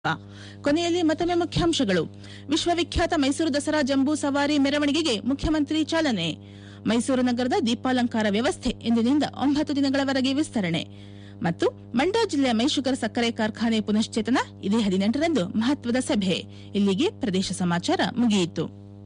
ಕೊನೆಯಲ್ಲಿ ಮತ್ತೊಮ್ಮೆ ಮುಖ್ಯಾಂಶಗಳು ವಿಶ್ವವಿಖ್ಯಾತ ಮೈಸೂರು ದಸರಾ ಜಂಬೂ ಸವಾರಿ ಮೆರವಣಿಗೆಗೆ ಮುಖ್ಯಮಂತ್ರಿ ಚಾಲನೆ ಮೈಸೂರು ನಗರದ ದೀಪಾಲಂಕಾರ ವ್ಯವಸ್ಥೆ ಇಂದಿನಿಂದ ಒಂಬತ್ತು ದಿನಗಳವರೆಗೆ ವಿಸ್ತರಣೆ ಮತ್ತು ಮಂಡ್ಯ ಜಿಲ್ಲೆಯ ಮೈಶುಗರ್ ಸಕ್ಕರೆ ಕಾರ್ಖಾನೆ ಪುನಶ್ಚೇತನ ಇದೇ ಹದಿನೆಂಟರಂದು ಮಹತ್ವದ ಸಭೆ ಇಲ್ಲಿಗೆ ಪ್ರದೇಶ ಸಮಾಚಾರ ಮುಗಿಯಿತು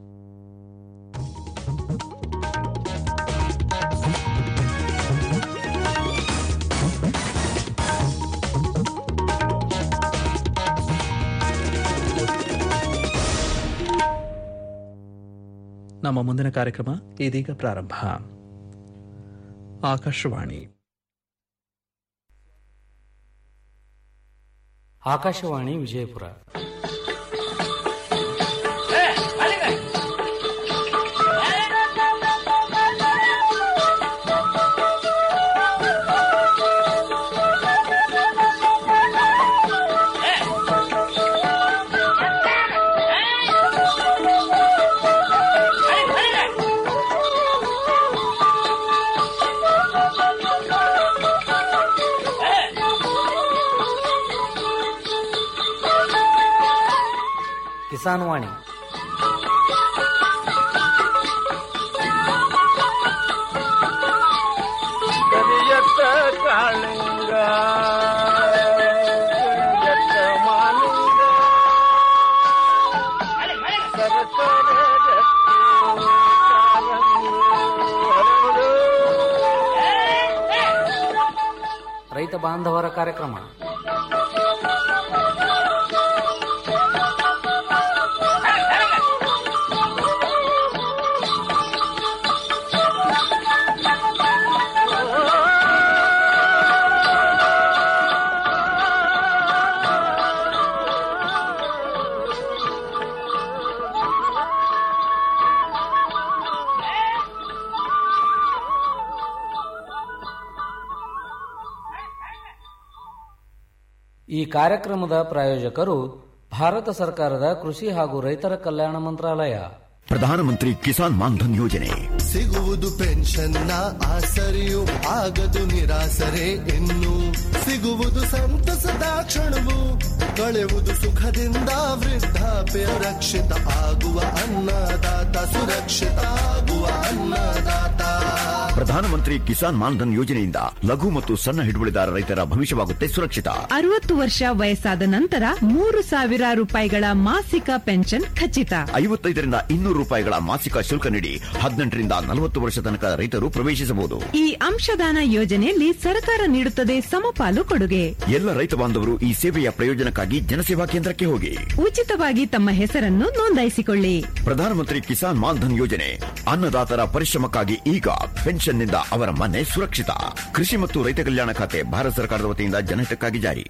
ನಮ್ಮ ಮುಂದಿನ ಕಾರ್ಯಕ್ರಮ ಇದೀಗ ಪ್ರಾರಂಭ ಆಕಾಶವಾಣಿ ಆಕಾಶವಾಣಿ ವಿಜಯಪುರ ಕಿಸಾನ್ ವಾಣಿ ಕರಿಯತ್ತ ಕಾಳಿಂಗ ಕರಿಯತ್ತ ಮಾಲಿಂಗ ಸರಸರ ರಕ್ತಿ ಕಾಲಂಗಿ ಹರಡು. ರೈತ ಬಾಂಧವರ ಕಾರ್ಯಕ್ರಮ ಈ ಕಾರ್ಯಕ್ರಮದ ಪ್ರಾಯೋಜಕರು ಭಾರತ ಸರ್ಕಾರದ ಕೃಷಿ ಹಾಗೂ ರೈತರ ಕಲ್ಯಾಣ ಮಂತ್ರಾಲಯ ಪ್ರಧಾನಮಂತ್ರಿ ಕಿಸಾನ್ ಮಾನ್ಧನ್ ಯೋಜನೆ ಸಿಗುವುದು ಪೆನ್ಷನ್ನ ಆಸರೆಯು ಆಗದು ನಿರಾಸರೆ ಇನ್ನು ಸಿಗುವುದು ಸಂತಸದ ಕ್ಷಣವು ಕಳೆಯುವುದು ಸುಖದಿಂದ ವೃದ್ಧಾಪ್ಯ ರಕ್ಷಿತ ಆಗುವ ಅನ್ನದಾತ ಸುರಕ್ಷಿತ ಆಗುವ ಅನ್ನದಾತ ಪ್ರಧಾನಮಂತ್ರಿ ಕಿಸಾನ್ ಮಾನ್ಧನ್ ಯೋಜನೆಯಿಂದ ಲಘು ಮತ್ತು ಸಣ್ಣ ಹಿಡುವಳಿದಾರ ರೈತರ ಭವಿಷ್ಯವಾಗುತ್ತೆ ಸುರಕ್ಷಿತ ಅರವತ್ತು ವರ್ಷ ವಯಸ್ಸಾದ ನಂತರ ಮೂರು ಸಾವಿರ ರೂಪಾಯಿಗಳ ಮಾಸಿಕ ಪೆನ್ಷನ್ ಖಚಿತ ಐವತ್ತೈದರಿಂದ ಇನ್ನೂರು ರೂಪಾಯಿಗಳ ಮಾಸಿಕ ಶುಲ್ಕ ನೀಡಿ ಹದಿನೆಂಟರಿಂದ ನಲವತ್ತು ವರ್ಷ ತನಕ ರೈತರು ಪ್ರವೇಶಿಸಬಹುದು ಈ ಅಂಶದಾನ ಯೋಜನೆಯಲ್ಲಿ ಸರ್ಕಾರ ನೀಡುತ್ತದೆ ಸಮಪಾಲು ಕೊಡುಗೆ ಎಲ್ಲ ರೈತ ಬಾಂಧವರು ಈ ಸೇವೆಯ ಪ್ರಯೋಜನಕ್ಕಾಗಿ ಜನಸೇವಾ ಕೇಂದ್ರಕ್ಕೆ ಹೋಗಿ ಉಚಿತವಾಗಿ ತಮ್ಮ ಹೆಸರನ್ನು ನೋಂದಾಯಿಸಿಕೊಳ್ಳಿ ಪ್ರಧಾನಮಂತ್ರಿ ಕಿಸಾನ್ ಮಾನ್ಧನ್ ಯೋಜನೆ ಅನ್ನದಾತರ ಪರಿಶ್ರಮಕ್ಕಾಗಿ ಈಗ ಪೆನ್ಷನ್ನಿಂದ ಅವರ ಮನೆ ಸುರಕ್ಷಿತ ಕೃಷಿ ಮತ್ತು ರೈತ ಕಲ್ಯಾಣ ಖಾತೆ ಭಾರತ ಸರ್ಕಾರದ ವತಿಯಿಂದ ಜನಹಿತಕ್ಕಾಗಿ ಜಾರಿ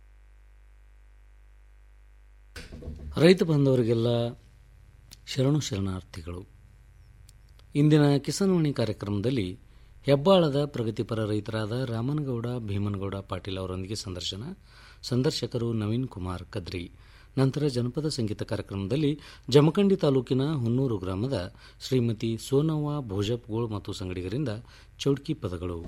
ರೈತ ಬಾಂಧವರಿಗೆಲ್ಲ ಶರಣು ಶರಣಾರ್ಥಿಗಳು ಇಂದಿನ ಕಿಸಾನ್ವಾಣಿ ಕಾರ್ಯಕ್ರಮದಲ್ಲಿ ಹೆಬ್ಬಾಳದ ಪ್ರಗತಿಪರ ರೈತರಾದ ರಾಮನಗೌಡ ಭೀಮನಗೌಡ ಪಾಟೀಲ್ ಅವರೊಂದಿಗೆ ಸಂದರ್ಶನ ಸಂದರ್ಶಕರು ನವೀನ್ ಕುಮಾರ್ ಕದ್ರಿ ನಂತರ ಜನಪದ ಸಂಗೀತ ಕಾರ್ಯಕ್ರಮದಲ್ಲಿ ಜಮಖಂಡಿ ತಾಲೂಕಿನ ಹುನ್ನೂರು ಗ್ರಾಮದ ಶ್ರೀಮತಿ ಸೋನವ್ವ ಭೋಜಪ್ಗೋಳ್ ಮತ್ತು ಸಂಗಡಿಗರಿಂದ ಚೌಡ್ಕಿ ಪದಗಳು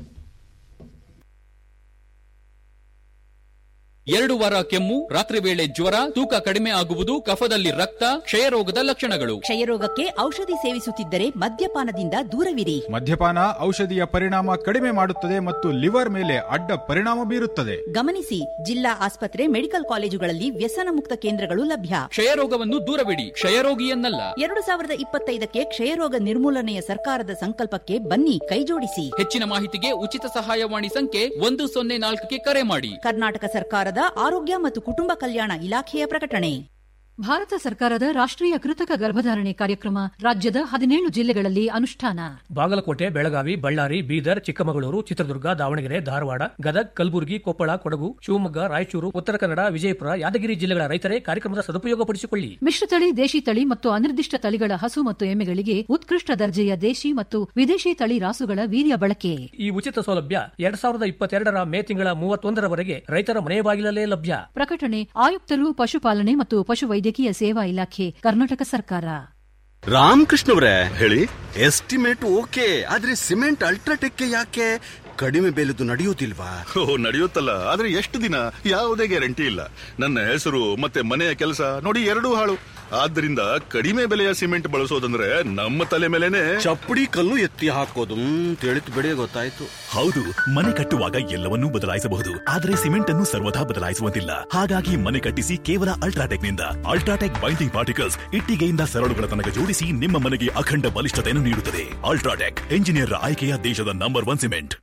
ಎರಡು ವಾರ ಕೆಮ್ಮು ರಾತ್ರಿ ವೇಳೆ ಜ್ವರ ತೂಕ ಕಡಿಮೆ ಆಗುವುದು ಕಫದಲ್ಲಿ ರಕ್ತ ಕ್ಷಯರೋಗದ ಲಕ್ಷಣಗಳು ಕ್ಷಯರೋಗಕ್ಕೆ ಔಷಧಿ ಸೇವಿಸುತ್ತಿದ್ದರೆ ಮದ್ಯಪಾನದಿಂದ ದೂರವಿರಿ ಮದ್ಯಪಾನ ಔಷಧಿಯ ಪರಿಣಾಮ ಕಡಿಮೆ ಮಾಡುತ್ತದೆ ಮತ್ತು ಲಿವರ್ ಮೇಲೆ ಅಡ್ಡ ಪರಿಣಾಮ ಬೀರುತ್ತದೆ ಗಮನಿಸಿ ಜಿಲ್ಲಾ ಆಸ್ಪತ್ರೆ ಮೆಡಿಕಲ್ ಕಾಲೇಜುಗಳಲ್ಲಿ ವ್ಯಸನ ಮುಕ್ತ ಕೇಂದ್ರಗಳು ಲಭ್ಯ ಕ್ಷಯರೋಗವನ್ನು ದೂರವಿಡಿ ಕ್ಷಯರೋಗಿಯನ್ನಲ್ಲ ಎರಡು ಸಾವಿರದ ಇಪ್ಪತ್ತೈದಕ್ಕೆ ಕ್ಷಯರೋಗ ನಿರ್ಮೂಲನೆಯ ಸರ್ಕಾರದ ಸಂಕಲ್ಪಕ್ಕೆ ಬನ್ನಿ ಕೈಜೋಡಿಸಿ ಹೆಚ್ಚಿನ ಮಾಹಿತಿಗೆ ಉಚಿತ ಸಹಾಯವಾಣಿ ಸಂಖ್ಯೆ ಒಂದು ಸೊನ್ನೆ ನಾಲ್ಕಕ್ಕೆ ಕರೆ ಮಾಡಿ ಕರ್ನಾಟಕ ಸರ್ಕಾರದ ಆರೋಗ್ಯ ಮತ್ತು ಕುಟುಂಬ ಕಲ್ಯಾಣ ಇಲಾಖೆಯ ಪ್ರಕಟಣೆ ಭಾರತ ಸರ್ಕಾರದ ರಾಷ್ಟ್ರೀಯ ಕೃತಕ ಗರ್ಭಧಾರಣೆ ಕಾರ್ಯಕ್ರಮ ರಾಜ್ಯದ ಹದಿನೇಳು ಜಿಲ್ಲೆಗಳಲ್ಲಿ ಅನುಷ್ಠಾನ ಬಾಗಲಕೋಟೆ ಬೆಳಗಾವಿ ಬಳ್ಳಾರಿ ಬೀದರ್ ಚಿಕ್ಕಮಗಳೂರು ಚಿತ್ರದುರ್ಗ ದಾವಣಗೆರೆ ಧಾರವಾಡ ಗದಗ್ ಕಲಬುರಗಿ ಕೊಪ್ಪಳ ಕೊಡಗು ಶಿವಮೊಗ್ಗ ರಾಯಚೂರು ಉತ್ತರ ಕನ್ನಡ ವಿಜಯಪುರ ಯಾದಗಿರಿ ಜಿಲ್ಲೆಗಳ ರೈತರೇ ಕಾರ್ಯಕ್ರಮದ ಸದುಪಯೋಗಪಡಿಸಿಕೊಳ್ಳಿ ಮಿಶ್ರತಳಿ ದೇಶಿ ತಳಿ ಮತ್ತು ಅನಿರ್ದಿಷ್ಟ ತಳಿಗಳ ಹಸು ಮತ್ತು ಎಮ್ಮೆಗಳಿಗೆ ಉತ್ಕೃಷ್ಟ ದರ್ಜೆಯ ದೇಶಿ ಮತ್ತು ವಿದೇಶಿ ತಳಿ ರಾಸುಗಳ ವೀರ್ಯ ಬಳಕೆ ಈ ಉಚಿತ ಸೌಲಭ್ಯ ಎರಡ್ ಸಾವಿರದ ಇಪ್ಪತ್ತೆರಡರ ಮೇ ತಿಂಗಳ ಮೂವತ್ತೊಂದರವರೆಗೆ ರೈತರ ಮನೆ ಬಾಗಿಲಲ್ಲೇ ಲಭ್ಯ ಪ್ರಕಟಣೆ ಆಯುಕ್ತರು ಪಶುಪಾಲನೆ ಮತ್ತು ಪಶುವೈದ್ಯಕೀಯ ಸೇವಾ ಇಲಾಖೆ ಕರ್ನಾಟಕ ಸರ್ಕಾರ ರಾಮಕೃಷ್ಣ ಅವರೇ ಹೇಳಿ ಎಸ್ಟಿಮೇಟ್ ಓಕೆ ಆದ್ರೆ ಸಿಮೆಂಟ್ ಅಲ್ಟ್ರಾಟೆಕ್ ಯಾಕೆ ಕಡಿಮೆ ಬೆಲೆದು ನಡೆಯುವುದಿಲ್ವಾ ಓ ನಡೆಯುತ್ತಲ್ಲ ಆದ್ರೆ ಎಷ್ಟು ದಿನ ಯಾವುದೇ ಗ್ಯಾರಂಟಿ ಇಲ್ಲ ನನ್ನ ಹೆಸರು ಮತ್ತೆ ಮನೆಯ ಕೆಲಸ ನೋಡಿ ಎರಡೂ ಹಾಳು ಆದ್ರಿಂದ ಕಡಿಮೆ ಬೆಲೆಯ ಸಿಮೆಂಟ್ ಬಳಸೋದಂದ್ರೆ ನಮ್ಮ ತಲೆ ಮೇಲೆನೆ ಚಪ್ಪಡಿ ಕಲ್ಲು ಎತ್ತಿ ಹಾಕೋದು ತಿಳಿತು ಬಿಡಿ ಗೊತ್ತಾಯ್ತು ಹೌದು ಮನೆ ಕಟ್ಟುವಾಗ ಎಲ್ಲವನ್ನೂ ಬದಲಾಯಿಸಬಹುದು ಆದರೆ ಸಿಮೆಂಟ್ ಅನ್ನು ಸರ್ವದಾ ಬದಲಾಯಿಸುವಂತಿಲ್ಲ ಹಾಗಾಗಿ ಮನೆ ಕಟ್ಟಿಸಿ ಕೇವಲ ಅಲ್ಟ್ರಾಟೆಕ್ ನಿಂದ ಅಲ್ಟ್ರಾಟೆಕ್ ಬೈಂಡಿಂಗ್ ಪಾರ್ಟಿಕಲ್ಸ್ ಇಟ್ಟಿಗೆಯಿಂದ ಸರಳುಗಳ ತನಕ ಜೋಡಿಸಿ ನಿಮ್ಮ ಮನೆಗೆ ಅಖಂಡ ಬಲಿಷ್ಠತೆಯನ್ನು ನೀಡುತ್ತದೆ ಅಲ್ಟ್ರಾಟೆಕ್ ಎಂಜಿನಿಯರ್ ಆಯ್ಕೆಯ ದೇಶದ ನಂಬರ್ ಒನ್ ಸಿಮೆಂಟ್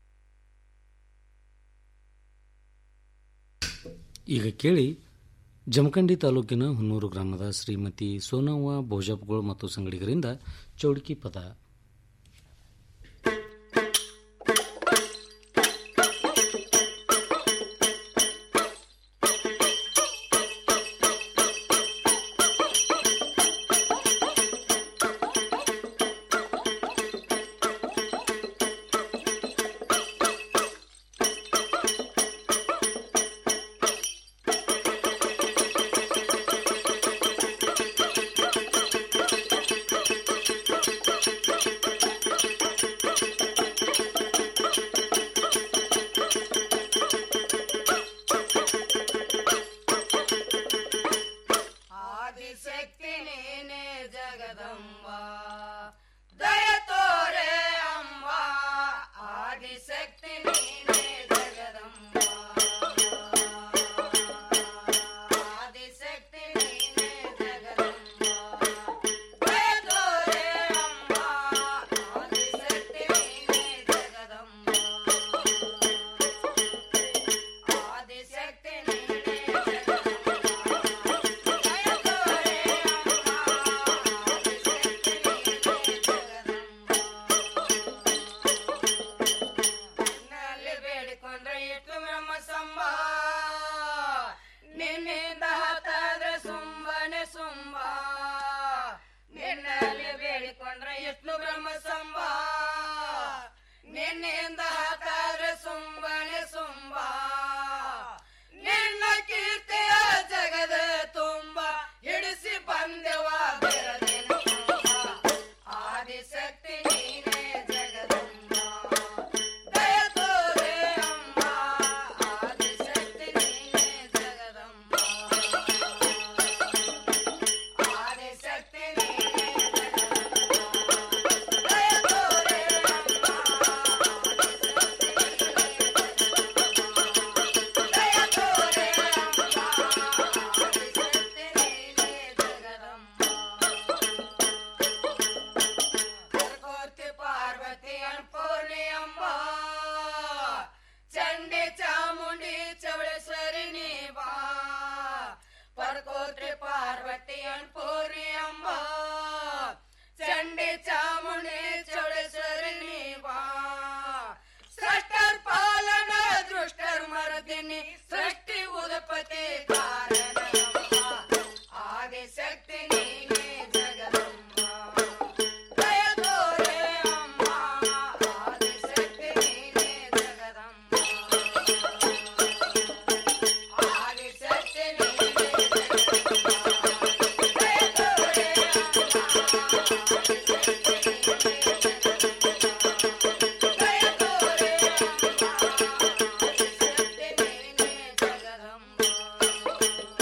ಈಗ ಕೇಳಿ ಜಮಖಂಡಿ ತಾಲೂಕಿನ ಹುನ್ನೂರು ಗ್ರಾಮದ ಶ್ರೀಮತಿ ಸೋನವ್ವ ಭೋಜಪ್ಗೋಳ್ ಮತ್ತು ಸಂಗಡಿಗರಿಂದ ಚೌಡಿಕಿ ಪದ ಆದಿಶಕ್ತಿ ನೀನೆ ಜಗದಂಬ ದಯ ತೋರೆ ಅಂಬ ಆದಿಶಕ್ತಿ ನೀನೆ ಜಗದಂಬ ಆದಿಶಕ್ತಿ ನೀನೆ ಜಗದಂಬ ದಯ ತೋರೆ ಅಂಬ ಆದಿಶಕ್ತಿ ನೀನೆ ಜಗದಂಬ ಆದಿಶಕ್ತಿ ನೀನೆ ನಿನ್ನಲ್ಲಿ ಬೇಡಿಕೊಂಡ್ರೆ ಇಟ್ಟು ಬ್ರಹ್ಮ ಸಂಭ ನಿನ್ನಿಂದ ಹತ್ತಾದ್ರೆ ಸುಂಬನೆ ಸುಂಬ ನಿನ್ನಲ್ಲಿ ಬೇಡಿಕೊಂಡ್ರೆ ಇಟ್ಟು ಬ್ರಹ್ಮ ಸಂಭ ನಿನ್ನಿಂದ ಹತ್ತಾದ್ರೆ ಸುಂಬನೆ ಸುಂಬ ನಿನ್ನ ಕೀರ್ತಿಯ ಜಗದ ತುಂಬ ಹಿಡಿಸಿ ಬಂದೆವ ಬೆರದೇನು ಆದಿಶಕ್ತಿ ನೀನೇ ಜಗದಂಬ ದಯ ತೋರೆ ಅಂಬ ಆದಿಶಕ್ತಿ ನೀನೇ ಜಗದಂಬ ಆದಿಶಕ್ತಿ ನೀನೇ ಜಗದಂಬ ದಯ ತೋರೆ ಅಂಬ ದಯ ತೋರೆ ಅಂಬ ಆದಿಶಕ್ತಿ ನೀನೇ ಜಗದಂಬ ಕರ್ಕೋತಿ ಪಾರ್ವತಿ ಅನ್ಪೂರ್ಣಿ ಅಂಬ ಚಂಡಿ ಚಾಮುಂಡಿ ಚೌಳೇಶ್ವರಿ ನೀ ಬಾ ಪರ್ಕೋತ್ರಿ ಪಾರ್ವತಿ ಅನ್ಪೂರ್ಣಿ ಅಂಬ ಚಂಡಿ ಚಾಮುಂಡಿ ಚೌಳೇಶ್ವರಿ ನೀ ಬಾ ಸೃಷ್ಟರ್ ಪಾಲನ ದೃಷ್ಟರ್ ಮರದಿನಿ ಸೃಷ್ಟಿ ಉದಪತಿ ಕಾರಣ ಆದಿಶಕ್ತಿ ನೀನೇ ಜಗದಂಬ ದಯ ತೋರೆ ಅಂಬ ಆದಿಶಕ್ತಿ ನೀನೇ ಜಗದಂಬ ಆದಿಶಕ್ತಿ ನೀನೇ ಜಗದಂಬ ದಯ ತೋರೆ ದಯ ತೋರೆ ಆದಿಶಕ್ತಿ ನೀನೇ ಜಗದಂಬ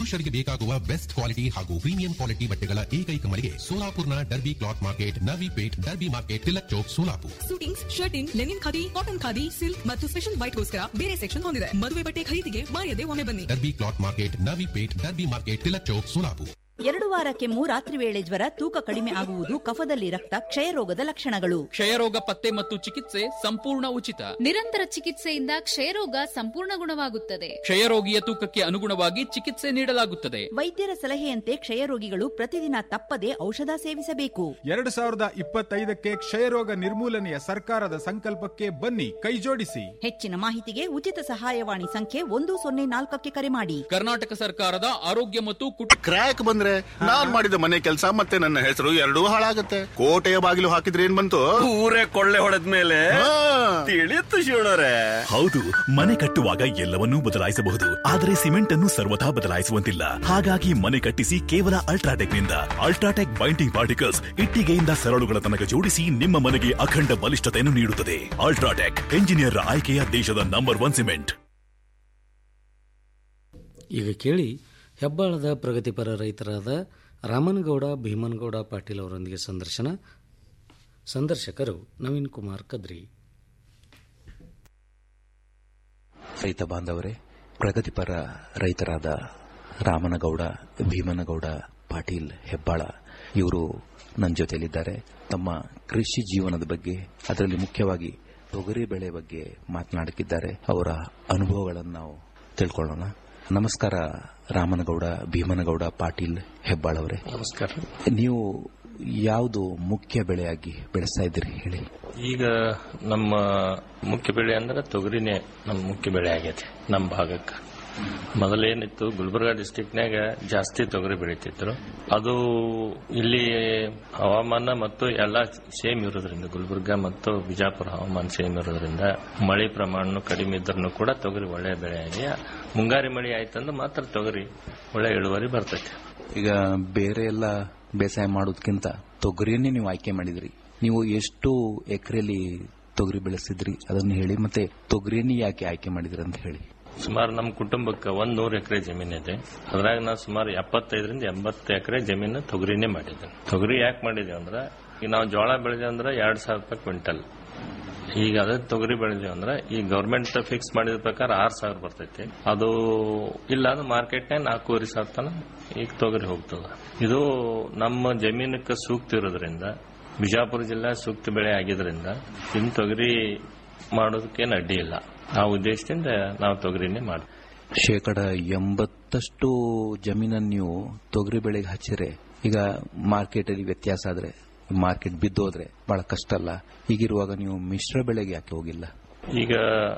ಪುರುಷರಿಗೆ ಬೇಕಾಗುವ ಬೆಸ್ಟ್ ಕ್ವಾಲಿಟಿ ಹಾಗೂ ಪ್ರೀಮಿಯಂ ಕ್ವಾಲಿಟಿ ಬಟ್ಟೆಗಳ ಏಕೈಕ ಮಳಿಗೆ ಸೋಲಾಪುರ್ನ Derby cloth market Navi Peth Derby market Tilak Chowk Solapur suitings shirting linen khadi cotton khadi silk ಮತ್ತು ಸ್ಪೆಷಲ್ ವೈಟ್ಗೋಸ್ಕರ ಬೇರೆ ಸೆಕ್ಷನ್ ಹೊಂದಿದೆ ಮದುವೆ ಬಟ್ಟೆ ಖರೀದಿಗೆ ಮಾಯದೆ ಒಮ್ಮೆ ಬನ್ನಿ Derby cloth market Navi Peth Derby market Tilak Chowk Solapur ಎರಡು ವಾರ ಕೆಮ್ಮು ರಾತ್ರಿ ವೇಳೆ ಜ್ವರ ತೂಕ ಕಡಿಮೆ ಆಗುವುದು ಕಫದಲ್ಲಿ ರಕ್ತ ಕ್ಷಯರೋಗದ ಲಕ್ಷಣಗಳು ಕ್ಷಯರೋಗ ಪತ್ತೆ ಮತ್ತು ಚಿಕಿತ್ಸೆ ಸಂಪೂರ್ಣ ಉಚಿತ ನಿರಂತರ ಚಿಕಿತ್ಸೆಯಿಂದ ಕ್ಷಯರೋಗ ಸಂಪೂರ್ಣ ಗುಣವಾಗುತ್ತದೆ ಕ್ಷಯರೋಗಿಯ ತೂಕಕ್ಕೆ ಅನುಗುಣವಾಗಿ ಚಿಕಿತ್ಸೆ ನೀಡಲಾಗುತ್ತದೆ ವೈದ್ಯರ ಸಲಹೆಯಂತೆ ಕ್ಷಯರೋಗಿಗಳು ಪ್ರತಿದಿನ ತಪ್ಪದೆ ಔಷಧ ಸೇವಿಸಬೇಕು ಎರಡು ಸಾವಿರದ ಇಪ್ಪತ್ತೈದಕ್ಕೆ ಕ್ಷಯರೋಗ ನಿರ್ಮೂಲನೆಯ ಸರ್ಕಾರದ ಸಂಕಲ್ಪಕ್ಕೆ ಬನ್ನಿ ಕೈಜೋಡಿಸಿ ಹೆಚ್ಚಿನ ಮಾಹಿತಿಗೆ ಉಚಿತ ಸಹಾಯವಾಣಿ ಸಂಖ್ಯೆ ಒಂದು ಸೊನ್ನೆ ನಾಲ್ಕಕ್ಕೆ ಕರೆ ಮಾಡಿ ಕರ್ನಾಟಕ ಸರ್ಕಾರದ ಆರೋಗ್ಯ ಮತ್ತು ಕುಟುಂಬ ಕ್ರ್ಯಾಕ್ ಬಂದ್ರೆ ನಾನ್ ಮಾಡಿದ ಮನೆ ಕೆಲಸ ಮತ್ತೆ ನನ್ನ ಹೆಸರು ಎರಡೂ ಹಾಳಾಗತ್ತೆ ಕೋಟೆಯ ಬಾಗಿಲು ಹಾಕಿದ್ರೆ ಏನ್ ಬಂತು ಊರೇ ಕೊಳ್ಳೆ ಹೊಡೆದ ಮೇಲೆ ತಿಳಿಯುತ್ತು ಶಿವಣ್ಣರೇ ಹೌದು ಮನೆ ಕಟ್ಟುವಾಗ ಎಲ್ಲವನ್ನೂ ಬದಲಾಯಿಸಬಹುದು ಆದರೆ ಸಿಮೆಂಟ್ ಅನ್ನು ಸರ್ವಥಾ ಬದಲಾಯಿಸುವಂತಿಲ್ಲ ಹಾಗಾಗಿ ಮನೆ ಕಟ್ಟಿಸಿ ಕೇವಲ ಅಲ್ಟ್ರಾಟೆಕ್ ನಿಂದ ಅಲ್ಟ್ರಾಟೆಕ್ ಬೈಂಡಿಂಗ್ ಪಾರ್ಟಿಕಲ್ಸ್ ಇಟ್ಟಿಗೆಯಿಂದ ಸರಳುಗಳ ತನಕ ಜೋಡಿಸಿ ನಿಮ್ಮ ಮನೆಗೆ ಅಖಂಡ ಬಲಿಷ್ಠತೆಯನ್ನು ನೀಡುತ್ತದೆ ಅಲ್ಟ್ರಾಟೆಕ್ ಎಂಜಿನಿಯರ್ ಆಯ್ಕೆಯ ದೇಶದ ನಂಬರ್ ಒನ್ ಸಿಮೆಂಟ್ ಈಗ ಕೇಳಿ ಹೆಬ್ಬಾಳದ ಪ್ರಗತಿಪರ ರೈತರಾದ ರಾಮನಗೌಡ ಭೀಮನಗೌಡ ಪಾಟೀಲ್ ಅವರೊಂದಿಗೆ ಸಂದರ್ಶನ ಸಂದರ್ಶಕರು ನವೀನ್ ಕುಮಾರ್ ಕದ್ರಿ ರೈತ ಬಾಂಧವರೇ ಪ್ರಗತಿಪರ ರೈತರಾದ ರಾಮನಗೌಡ ಭೀಮನಗೌಡ ಪಾಟೀಲ್ ಹೆಬ್ಬಾಳ ಇವರು ನನ್ನ ಜೊತೆಯಲ್ಲಿದ್ದಾರೆ ತಮ್ಮ ಕೃಷಿ ಜೀವನದ ಬಗ್ಗೆ ಅದರಲ್ಲಿ ಮುಖ್ಯವಾಗಿ ತೊಗರಿ ಬೆಳೆ ಬಗ್ಗೆ ಮಾತನಾಡುತ್ತಿದ್ದಾರೆ ಅವರ ಅನುಭವಗಳನ್ನು ನಾವು ತಿಳ್ಕೊಳ್ಳೋಣ ನಮಸ್ಕಾರ ರಾಮನಗೌಡ ಭೀಮನಗೌಡ ಪಾಟೀಲ್ ಹೆಬ್ಬಾಳ್ ಅವರೇ ನಮಸ್ಕಾರ ನೀವು ಯಾವುದು ಮುಖ್ಯ ಬೆಳೆಯಾಗಿ ಬೆಳೆಸ್ತಾ ಇದ್ದೀರಿ ಹೇಳಿ ಈಗ ನಮ್ಮ ಮುಖ್ಯ ಬೆಳೆ ಅಂದ್ರೆ ತೊಗರಿನೇ ನಮ್ಮ ಮುಖ್ಯ ಬೆಳೆ ಆಗೈತೆ ನಮ್ಮ ಭಾಗಕ್ಕೆ ಮೊದಲೇನಿತ್ತು ಗುಲ್ಬರ್ಗಾ ಡಿಸ್ಟಿಕ್ನಾಗ ಜಾಸ್ತಿ ತೊಗರಿ ಬೆಳೀತಿದ್ರು ಅದು ಇಲ್ಲಿ ಹವಾಮಾನ ಮತ್ತು ಎಲ್ಲ ಸೇಮ್ ಇರೋದ್ರಿಂದ ಗುಲ್ಬರ್ಗಾ ಮತ್ತು ಬಿಜಾಪುರ ಹವಾಮಾನ ಸೇಮ್ ಇರೋದ್ರಿಂದ ಮಳೆ ಪ್ರಮಾಣ ಕಡಿಮೆ ಇದ್ರೂ ಕೂಡ ತೊಗರಿ ಒಳ್ಳೆಯ ಬೆಳೆಯಾಗಿ ಮುಂಗಾರಿ ಮಳೆ ಆಯ್ತಂದ್ರೆ ಮಾತ್ರ ತೊಗರಿ ಒಳ್ಳೆ ಇಳುವರಿ ಬರ್ತೈತೆ ಈಗ ಬೇರೆ ಎಲ್ಲ ಬೇಸಾಯ ಮಾಡೋದಕ್ಕಿಂತ ತೊಗರಿಯನ್ನೇ ನೀವು ಆಯ್ಕೆ ಮಾಡಿದ್ರಿ ನೀವು ಎಷ್ಟು ಎಕರೆಯಲ್ಲಿ ತೊಗರಿ ಬೆಳೆಸಿದ್ರಿ ಅದನ್ನು ಹೇಳಿ ಮತ್ತೆ ತೊಗರಿಯನ್ನೇ ಯಾಕೆ ಆಯ್ಕೆ ಮಾಡಿದ್ರಿ ಅಂತ ಹೇಳಿ ಸುಮಾರು ನಮ್ಮ ಕುಟುಂಬಕ್ಕೆ ಒಂದ್ ನೂರು ಎಕರೆ ಜಮೀನಿದೆ ಅದ್ರಾಗ ನಾವು ಸುಮಾರು ಎಪ್ಪತ್ತೈದರಿಂದ ಎಂಬತ್ತು ಎಕರೆ ಜಮೀನು ತೊಗರಿನೇ ಮಾಡಿದ್ದೇನೆ ತೊಗರಿ ಯಾಕೆ ಮಾಡಿದೆ ಅಂದ್ರೆ ಈಗ ನಾವು ಜೋಳ ಬೆಳೆದೆ ಅಂದ್ರೆ ಎರಡ್ ಸಾವಿರ ರೂಪಾಯಿ ಕ್ವಿಂಟಲ್ ಈಗ ಅದೇ ತೊಗರಿ ಬೆಳೆದೇವೆ ಅಂದ್ರೆ ಈ ಗೌರ್ಮೆಂಟ್ ಫಿಕ್ಸ್ ಮಾಡಿದ ಪ್ರಕಾರ ಆರ್ ಸಾವಿರ ಬರ್ತೈತಿ ಅದು ಇಲ್ಲ ಅಂದ್ರೆ ಮಾರ್ಕೆಟ್ನಾಗ ನಾಲ್ಕೂವರೆ ಸಾವಿರ ತನ ಈಗ ತೊಗರಿ ಹೋಗ್ತದ ಇದು ನಮ್ಮ ಜಮೀನಕ್ಕೆ ಸೂಕ್ತ ಇರೋದ್ರಿಂದ ಬಿಜಾಪುರ ಜಿಲ್ಲಾ ಸೂಕ್ತ ಬೆಳೆ ಆಗಿದ್ರಿಂದ ಇನ್ನು ತೊಗರಿ ಮಾಡೋದಕ್ಕೇನು ಅಡ್ಡಿ ಇಲ್ಲ ಆ ಉದ್ದೇಶದಿಂದ ನಾವು ತೊಗರಿನೇ ಮಾಡ್ತೀವಿ ಶೇಕಡ ಎಂಬತ್ತಷ್ಟು ಜಮೀನನ್ನು ನೀವು ತೊಗರಿ ಬೆಳೆಗೆ ಹಚ್ಚಿದ್ರೆ ಈಗ ಮಾರ್ಕೆಟ್ ಅಲ್ಲಿ ವ್ಯತ್ಯಾಸ ಆದ್ರೆ ಮಾರ್ಕೆಟ್ ಬಿದ್ದೋದ್ರೆ ಬಹಳ ಕಷ್ಟ ಅಲ್ಲ ಹೀಗಿರುವಾಗ ನೀವು ಮಿಶ್ರ ಬೆಳೆಗೆ ಯಾಕೆ ಹೋಗಿಲ್ಲ ಈಗ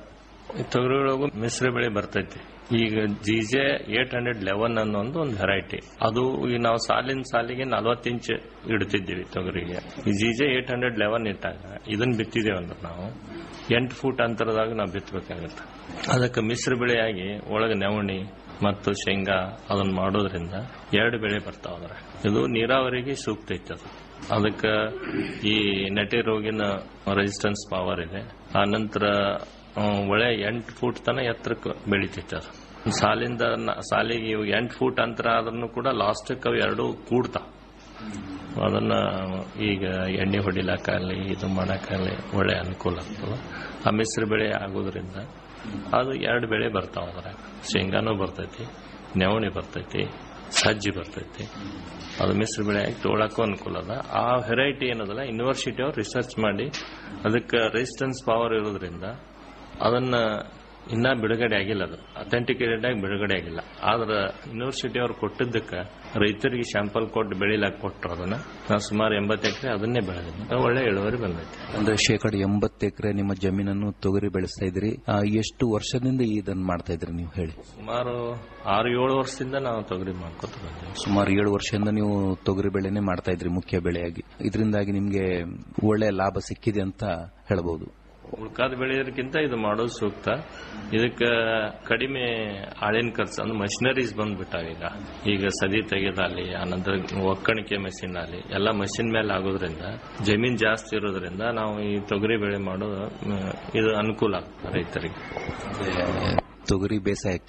ಈ ತೊಗರಿ ಒಳಗು ಮಿಶ್ರ ಬೆಳೆ ಬರ್ತೈತಿ ಈಗ ಜಿಜೆ ಏಟ್ ಹಂಡ್ರೆಡ್ ಲೆವೆನ್ ಅನ್ನೋ ಒಂದು ಒಂದು ವೆರೈಟಿ ಅದು ಈಗ ನಾವು ಸಾಲಿನ ಸಾಲಿಗೆ ನಲವತ್ತು ಇಂಚ್ ಇಡ್ತಿದ್ದೀವಿ ತೊಗರಿಗೆ ಈ ಜಿಜೆ ಏಟ್ ಹಂಡ್ರೆಡ್ ಲೆವೆನ್ ಇಟ್ಟಾಗ ಇದನ್ನ ಬಿತ್ತಿದ್ದೇವೆ ಅಂದ್ರೆ ನಾವು ಎಂಟು ಫೂಟ್ ಅಂತರದಾಗ ನಾವು ಬಿತ್ತಬೇಕಾಗತ್ತೆ ಅದಕ್ಕೆ ಮಿಶ್ರ ಬೆಳೆಯಾಗಿ ಒಳಗೆ ನವಣಿ ಮತ್ತು ಶೇಂಗಾ ಅದನ್ನ ಮಾಡೋದ್ರಿಂದ ಎರಡು ಬೆಳೆ ಬರ್ತಾವ ಅದ್ರ ಇದು ನೀರಾವರಿಗೆ ಸೂಕ್ತ ಐತೆ ಅದು ಅದಕ್ಕೆ ಈ ನೆಟೆ ರೋಗಿನ ರೆಸಿಸ್ಟೆನ್ಸ್ ಪವರ್ ಇದೆ ಆ ನಂತರ ಆ, ಒಳ್ಳೆ ಎಂಟು ಫೂಟ್ ತನ ಎತ್ತರಕ್ಕೆ ಬೆಳಿತೈತೆ ಅದು ಸಾಲಿಂದ ನ- ಸಾಲಿಗೆ ಇವಾಗ ಎಂಟು ಫೂಟ್ ಅಂತರ ಆದ್ರೂ ಕೂಡ ಲಾಸ್ಟಕ್ಕೆ ಅವು ಎರಡು ಕೂಡ್ತಾವ ಅದನ್ನ ಈಗ ಎಣ್ಣೆ ಹೊಡಿಲಕ್ಕಾಗಲಿ ಇದು ಮಾಡಕ್ಕಾಗಲಿ ಒಳ್ಳೆ ಅನುಕೂಲ ಆಗ್ತದೆ ಆ ಮಿಶ್ರ ಬೆಳೆ ಆಗೋದ್ರಿಂದ ಅದು ಎರಡು ಬೆಳೆ ಬರ್ತಾವ ಅದ್ರಾಗ ಶೇಂಗಾನೂ ಬರ್ತೈತಿ ನವಣಿ ಬರ್ತೈತಿ ಸಜ್ಜಿ ಬರ್ತೈತಿ ಅದು ಮಿಶ್ರ ಬೆಳೆ ಆಗಿ ತೊಗೊಳಕ್ಕೂ ಅನುಕೂಲ ಅದ ಆ ವೆರೈಟಿ ಏನದಲ್ಲ ಯೂನಿವರ್ಸಿಟಿ ಅವ್ರು ರಿಸರ್ಚ್ ಮಾಡಿ ಅದಕ್ಕೆ ರೆಸಿಸ್ಟೆನ್ಸ್ ಪವರ್ ಇರೋದ್ರಿಂದ ಅದನ್ನ ಇನ್ನ ಬಿಡುಗಡೆ ಆಗಿಲ್ಲ ಅದು ಅಥೆಂಟಿಕೇಟೆಡ್ ಆಗಿ ಬಿಡುಗಡೆ ಆಗಿಲ್ಲ ಆದ್ರೆ ಯೂನಿವರ್ಸಿಟಿ ಅವ್ರು ಕೊಟ್ಟಿದ್ದಕ್ಕೆ ರೈತರಿಗೆ ಶಾಂಪಲ್ ಕೊಟ್ಟು ಬೆಳಿಲಾಕ ಕೊಟ್ಟರು ಅದನ್ನ ನಾವು ಸುಮಾರು ಎಂಬತ್ತು ಎಕರೆ ಅದನ್ನೇ ಬೆಳೆದಿದ್ದೆ ಒಳ್ಳೆ ಇಳುವರಿ ಬಂದೈತಿ ಅಂದ್ರೆ ಶೇಕಡ ಎಂಬತ್ತು ಎಕರೆ ನಿಮ್ಮ ಜಮೀನನ್ನು ತೊಗರಿ ಬೆಳೆಸ್ತಾ ಇದ್ರಿ ಆ, ಎಷ್ಟು ವರ್ಷದಿಂದ ಇದನ್ನ ಮಾಡ್ತಾ ಇದ್ರಿ ನೀವು ಹೇಳಿ ಸುಮಾರು ಆರು ಏಳು ವರ್ಷದಿಂದ ನಾವು ತೊಗರಿ ಮಾಡ್ಕೊತ ಬಂದಿವಿ ಸುಮಾರು ಏಳು ವರ್ಷದಿಂದ ನೀವು ತೊಗರಿ ಬೆಳೆನೇ ಮಾಡ್ತಾ ಇದ್ರಿ ಮುಖ್ಯ ಬೆಳೆಯಾಗಿ ಇದರಿಂದಾಗಿ ನಿಮ್ಗೆ ಒಳ್ಳೆ ಲಾಭ ಸಿಕ್ಕಿದೆ ಅಂತ ಹೇಳಬಹುದು ಉಳ್ಕಾದ ಬೆಳೆಯೋದಕ್ಕಿಂತ ಇದು ಮಾಡೋದು ಸೂಕ್ತ ಇದಕ್ಕೆ ಕಡಿಮೆ ಆಳಿನ ಖರ್ಚು ಅಂದ್ರೆ ಮಷಿನರೀಸ್ ಬಂದ್ಬಿಟ್ಟಾವ ಈಗ ಈಗ ಸದಿ ತೆಗೆದಾಲಿ ಆನಂತರ ಒಕ್ಕಣಿಕೆ ಮಷಿನ್ ಆಗಲಿ ಎಲ್ಲ ಮಷಿನ್ ಮೇಲೆ ಆಗೋದ್ರಿಂದ ಜಮೀನ್ ಜಾಸ್ತಿ ಇರೋದ್ರಿಂದ ನಾವು ಈ ತೊಗರಿ ಬೆಳೆ ಮಾಡೋದು ಮ್, ಇದು ಅನುಕೂಲ ಆಗ್ತದೆ ರೈತರಿಗೆ ತೊಗರಿ ಬೇಸಾಯಕ್ಕೆ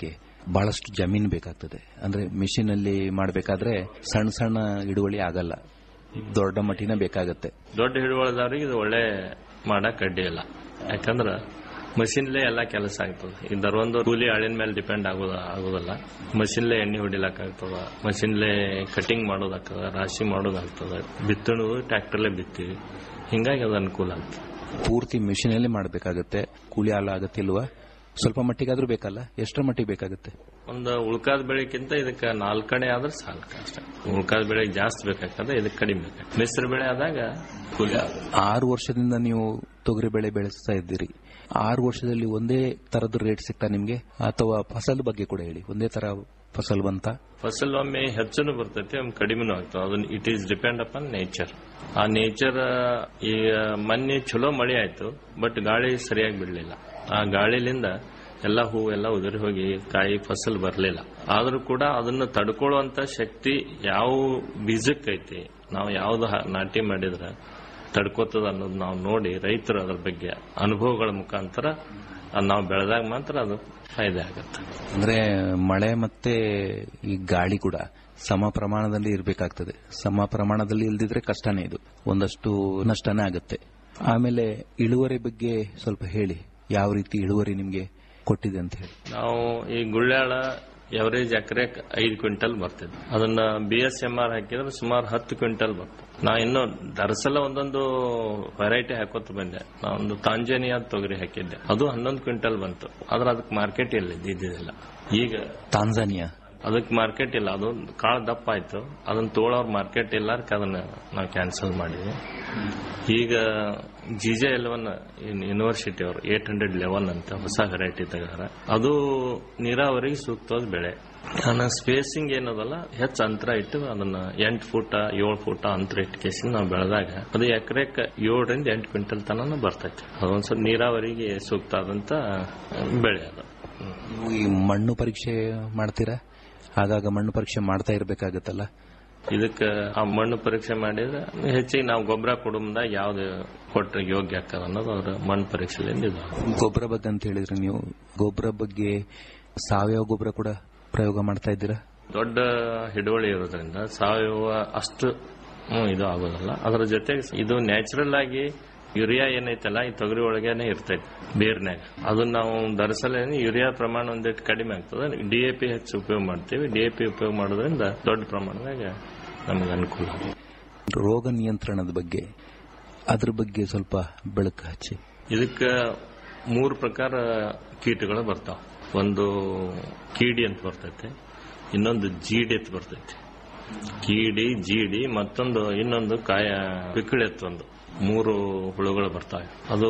ಬಹಳಷ್ಟು ಜಮೀನು ಬೇಕಾಗ್ತದೆ ಅಂದ್ರೆ ಮಿಷಿನ್ ಅಲ್ಲಿ ಮಾಡಬೇಕಾದ್ರೆ ಸಣ್ಣ ಸಣ್ಣ ಹಿಡುವಳಿ ಆಗಲ್ಲ ದೊಡ್ಡ ಮಟ್ಟಿನ ಬೇಕಾಗತ್ತೆ ದೊಡ್ಡ ಹಿಡುವಳಿದವ್ರಿಗೆ ಇದು ಒಳ್ಳೆ ಮಾಡಕ್ ಅಡ್ಡಿ ಇಲ್ಲ ಯಾಕಂದ್ರ ಮಷಿನ್ಲೇ ಎಲ್ಲ ಕೆಲಸ ಆಗ್ತದೆ ಇದರ ಒಂದು ಕೂಲಿ ಆಳಿನ ಮೇಲೆ ಡಿಪೆಂಡ್ ಆಗೋದ ಆಗೋದಲ್ಲ ಮಷಿನ್ಲೇ ಎಣ್ಣೆ ಹೊಡಿಲಕ್ ಆಗ್ತದ ಮಷಿನ್ಲೇ ಕಟಿಂಗ್ ಮಾಡೋದಾಗ್ತದ ರಾಶಿ ಮಾಡೋದಾಗ್ತದ ಬಿತ್ತಣದು ಟ್ರ್ಯಾಕ್ಟರ್ಲೇ ಬಿತ್ತೀವಿ ಹಿಂಗಾಗಿ ಅದು ಅನುಕೂಲ ಆಗ್ತದೆ ಪೂರ್ತಿ ಮಿಷಿನ್ ಅಲ್ಲಿ ಮಾಡಬೇಕಾಗತ್ತೆ ಕೂಲಿ ಆಳ ಆಗತ್ತಿಲ್ವಾ ಸ್ವಲ್ಪ ಮಟ್ಟಿಗಾದ್ರೂ ಬೇಕಲ್ಲ ಎಷ್ಟರ ಮಟ್ಟಿಗೆ ಬೇಕಾಗುತ್ತೆ ಒಂದು ಉಳ್ಕಾದ ಬೆಳೆಕ್ಕಿಂತ ಇದಕ್ಕೆ ನಾಲ್ಕಣೆ ಆದ್ರೆ ಸಾಕು ಅಷ್ಟೇ ಉಳ್ಕಾದ ಬೆಳೆಗೆ ಜಾಸ್ತಿ ಬೇಕಾಗ್ತದೆ ಇದಕ್ಕೆ ಕಡಿಮೆ ಬೇಕಾಗ್ತದೆ ಮಿಶ್ರ ಬೆಳೆ ಆದಾಗ ಕೂಲಿ ಆಗುತ್ತೆ. ಆರು ವರ್ಷದಿಂದ ನೀವು ತೊಗರಿ ಬೆಳೆ ಬೆಳೆಸ್ತಾ ಇದ್ದೀರಿ ಆರು ವರ್ಷದಲ್ಲಿ ಒಂದೇ ತರದ ರೇಟ್ ಸಿಗ್ತಾ ನಿಮ್ಗೆ ಅಥವಾ ಫಸಲ್ ಬಗ್ಗೆ ಕೂಡ ಹೇಳಿ ಒಂದೇ ತರ ಫಸಲ್ ಬಂತ ಫಸಲ್ ಒಮ್ಮೆ ಹೆಚ್ಚುನು ಬರ್ತೈತಿ ಒಮ್ಮೆ ಕಡಿಮೆನೂ ಆಗ್ತದೆ ಅದನ್ನ it is depend upon nature ಆ ನೇಚರ್ ಈ ಮೊನ್ನೆ ಚಲೋ ಮಳೆ ಆಯ್ತು ಬಟ್ ಗಾಳಿ ಸರಿಯಾಗಿ ಬಿಡಲಿಲ್ಲ ಆ ಗಾಳಿಲಿಂದ ಎಲ್ಲ ಹೂ ಎಲ್ಲ ಉದುರಿ ಹೋಗಿ ಕಾಯಿ ಫಸಲ್ ಬರಲಿಲ್ಲ ಆದ್ರೂ ಕೂಡ ಅದನ್ನು ತಡ್ಕೊಳ್ಳುವಂತ ಶಕ್ತಿ ಯಾವ ಬೀಜಕ್ಕೈತಿ ನಾವು ಯಾವ್ದು ಹ- ನಾಟಿ ಮಾಡಿದ್ರೆ ತಡ್ಕೋತದ ಅನ್ನೋದು ನಾವು ನೋಡಿ ರೈತರು ಅದ್ರ ಬಗ್ಗೆ ಅನುಭವಗಳ ಮುಖಾಂತರ ಅದ್ ನಾವು ಬೆಳೆದಾಗ ಮಾತ್ರ ಅದು ಫಾಯ್ದೆ ಆಗುತ್ತೆ ಅಂದ್ರೆ ಮಳೆ ಮತ್ತೆ ಈ ಗಾಳಿ ಕೂಡ ಸಮ ಪ್ರಮಾಣದಲ್ಲಿ ಇರಬೇಕಾಗ್ತದೆ ಸಮ ಪ್ರಮಾಣದಲ್ಲಿ ಇಲ್ದಿದ್ರೆ ಕಷ್ಟನೇ ಇದು ಒಂದಷ್ಟು ನಷ್ಟನೇ ಆಗುತ್ತೆ ಆಮೇಲೆ ಇಳುವರಿ ಬಗ್ಗೆ ಸ್ವಲ್ಪ ಹೇಳಿ ಯಾವ ರೀತಿ ಇಳುವರಿ ನಿಮ್ಗೆ ಕೊಟ್ಟಿದೆ ಅಂತ ಹೇಳಿ ನಾವು ಈ ಗುಳ್ಳ್ಯಾಳ ಎವರೇಜ್ ಎಕರೆ ಐದು ಕ್ವಿಂಟಲ್ ಬರ್ತಿದ್ವಿ ಅದನ್ನ ಬಿ ಎಸ್ ಎಂ ಆರ್ ಹಾಕಿದ್ರೆ ಸುಮಾರು ಹತ್ತು ಕ್ವಿಂಟಲ್ ಬರ್ತದೆ ನಾ ಇನ್ನು ದರಸಲ ಒಂದೊಂದು ವೆರೈಟಿ ಹಾಕೋತ ಬಂದೆ ನಾ ಒಂದು ತಾಂಜಾನಿಯಾ ತೊಗರಿ ಹಾಕಿದ್ದೆ ಅದು ಹನ್ನೊಂದು ಕ್ವಿಂಟಲ್ ಬಂತು ಆದ್ರೆ ಅದಕ್ಕೆ ಮಾರ್ಕೆಟ್ ಇಲ್ಲ ಇದ್ದಿದ್ದಿಲ್ಲ ಈಗ ತಾಂಜಾನಿಯಾ ಅದಕ್ಕೆ ಮಾರ್ಕೆಟ್ ಇಲ್ಲ ಅದು ಕಾಳು ದಪ್ಪ ಆಯ್ತು ಅದನ್ನ ತೋಳೋರ್ ಮಾರ್ಕೆಟ್ ಇಲ್ಲ ಅದಕ್ಕೆ ಅದನ್ನ ನಾವು ಕ್ಯಾನ್ಸಲ್ ಮಾಡಿದ್ವಿ ಈಗ ಜಿಜೆ ಎಲೆವನ್ ಯೂನಿವರ್ಸಿಟಿ ಅವರು ಏಟ್ ಹಂಡ್ರೆಡ್ ಲೆವೆನ್ ಅಂತ ಹೊಸ ವೆರೈಟಿ ತೆಗಾರ ಅದು ನೀರಾವರಿಗೆ ಸೂಕ್ತವಾದ ಬೆಳೆ ನನ್ನ ಸ್ಪೇಸಿಂಗ್ ಏನದಲ್ಲ ಹೆಚ್ಚು ಅಂತರ ಇಟ್ಟು ಅದನ್ನ ಎಂಟು ಫೂಟ ಏಳು ಫೂಟ ಅಂತರ ಇಟ್ಟು ಕೇಸಿ ನಾವು ಬೆಳೆದಾಗ ಅದು ಎಕರೆಕ್ ಏಳರಿಂದ ಎಂಟು ಕ್ವಿಂಟಲ್ ತನಕ ಬರ್ತೈತೆ ಅದೊಂದ್ ಸ್ವಲ್ಪ ನೀರಾವರಿಗೆ ಸೂಕ್ತ ಆದಂತ ಬೆಳೆ ಅದು ನೀವು ಈ ಮಣ್ಣು ಪರೀಕ್ಷೆ ಮಾಡ್ತೀರಾ ಆಗಾಗ ಮಣ್ಣು ಪರೀಕ್ಷೆ ಮಾಡ್ತಾ ಇರಬೇಕಾಗತ್ತಲ್ಲ ಇದಕ್ಕೆ ಆ ಮಣ್ಣು ಪರೀಕ್ಷೆ ಮಾಡಿದ್ರೆ ಹೆಚ್ಚಿಗೆ ನಾವು ಗೊಬ್ಬರ ಕುಟುಂಬದಾಗ ಯಾವ್ದು ಕೊಟ್ರೆ ಯೋಗ್ಯ ಆಗ್ತದ ಅನ್ನೋದು ಅದ್ರ ಮಣ್ಣು ಪರೀಕ್ಷೆಲಿಂದ ಇದು ಗೊಬ್ಬರ ಬಗ್ಗೆ ಅಂತ ಹೇಳಿದ್ರೆ ನೀವು ಗೊಬ್ಬರ ಬಗ್ಗೆ ಸಾವಯವ ಗೊಬ್ಬರ ಕೂಡ ಪ್ರಯೋಗ ಮಾಡ್ತಾ ಇದ್ದೀರಾ ದೊಡ್ಡ ಹಿಡುವಳಿ ಇರೋದ್ರಿಂದ ಸಾವಯವ ಅಷ್ಟು ಹ್ಮ್, ಇದು ಆಗೋದಲ್ಲ ಅದರ ಜೊತೆಗೆ ಇದು ನ್ಯಾಚುರಲ್ ಆಗಿ ಯೂರಿಯಾ ಏನೈತಲ್ಲ ಈ ತೊಗರಿ ಒಳಗೇನೆ ಇರ್ತೈತಿ ಬೇರ್ನ್ಯಾಗ ಅದನ್ನ ನಾವು ದರಸಲ ಯೂರಿಯಾ ಪ್ರಮಾಣ ಒಂದಿಟ್ಟು ಕಡಿಮೆ ಆಗ್ತದೆ ಡಿ ಎ ಪಿ ಹೆಚ್ಚು ಉಪಯೋಗ ಮಾಡ್ತೀವಿ ಡಿ ಎ ಪಿ ಉಪಯೋಗ ಮಾಡೋದ್ರಿಂದ ದೊಡ್ಡ ಪ್ರಮಾಣದಾಗ ನಮಗೆ ಅನುಕೂಲ ರೋಗ ನಿಯಂತ್ರಣದ ಬಗ್ಗೆ ಅದ್ರ ಬಗ್ಗೆ ಸ್ವಲ್ಪ ಬೆಳಕು ಹಚ್ಚಿ ಇದಕ್ಕೆ ಮೂರು ಪ್ರಕಾರ ಕೀಟಗಳು ಬರ್ತಾವ ಒಂದು ಕೀಡಿ ಅಂತ ಬರ್ತೈತೆ ಇನ್ನೊಂದು ಜೀಡಿ ಅಂತ ಬರ್ತೈತೆ ಕೀಡಿ ಜೀಡಿ ಮತ್ತೊಂದು ಇನ್ನೊಂದು ಕಾಯ ಪಿಕ್ಕಳಿ ಅಂತ ಒಂದು ಮೂರು ಹುಳುಗಳು ಬರ್ತಾವೆ ಅದು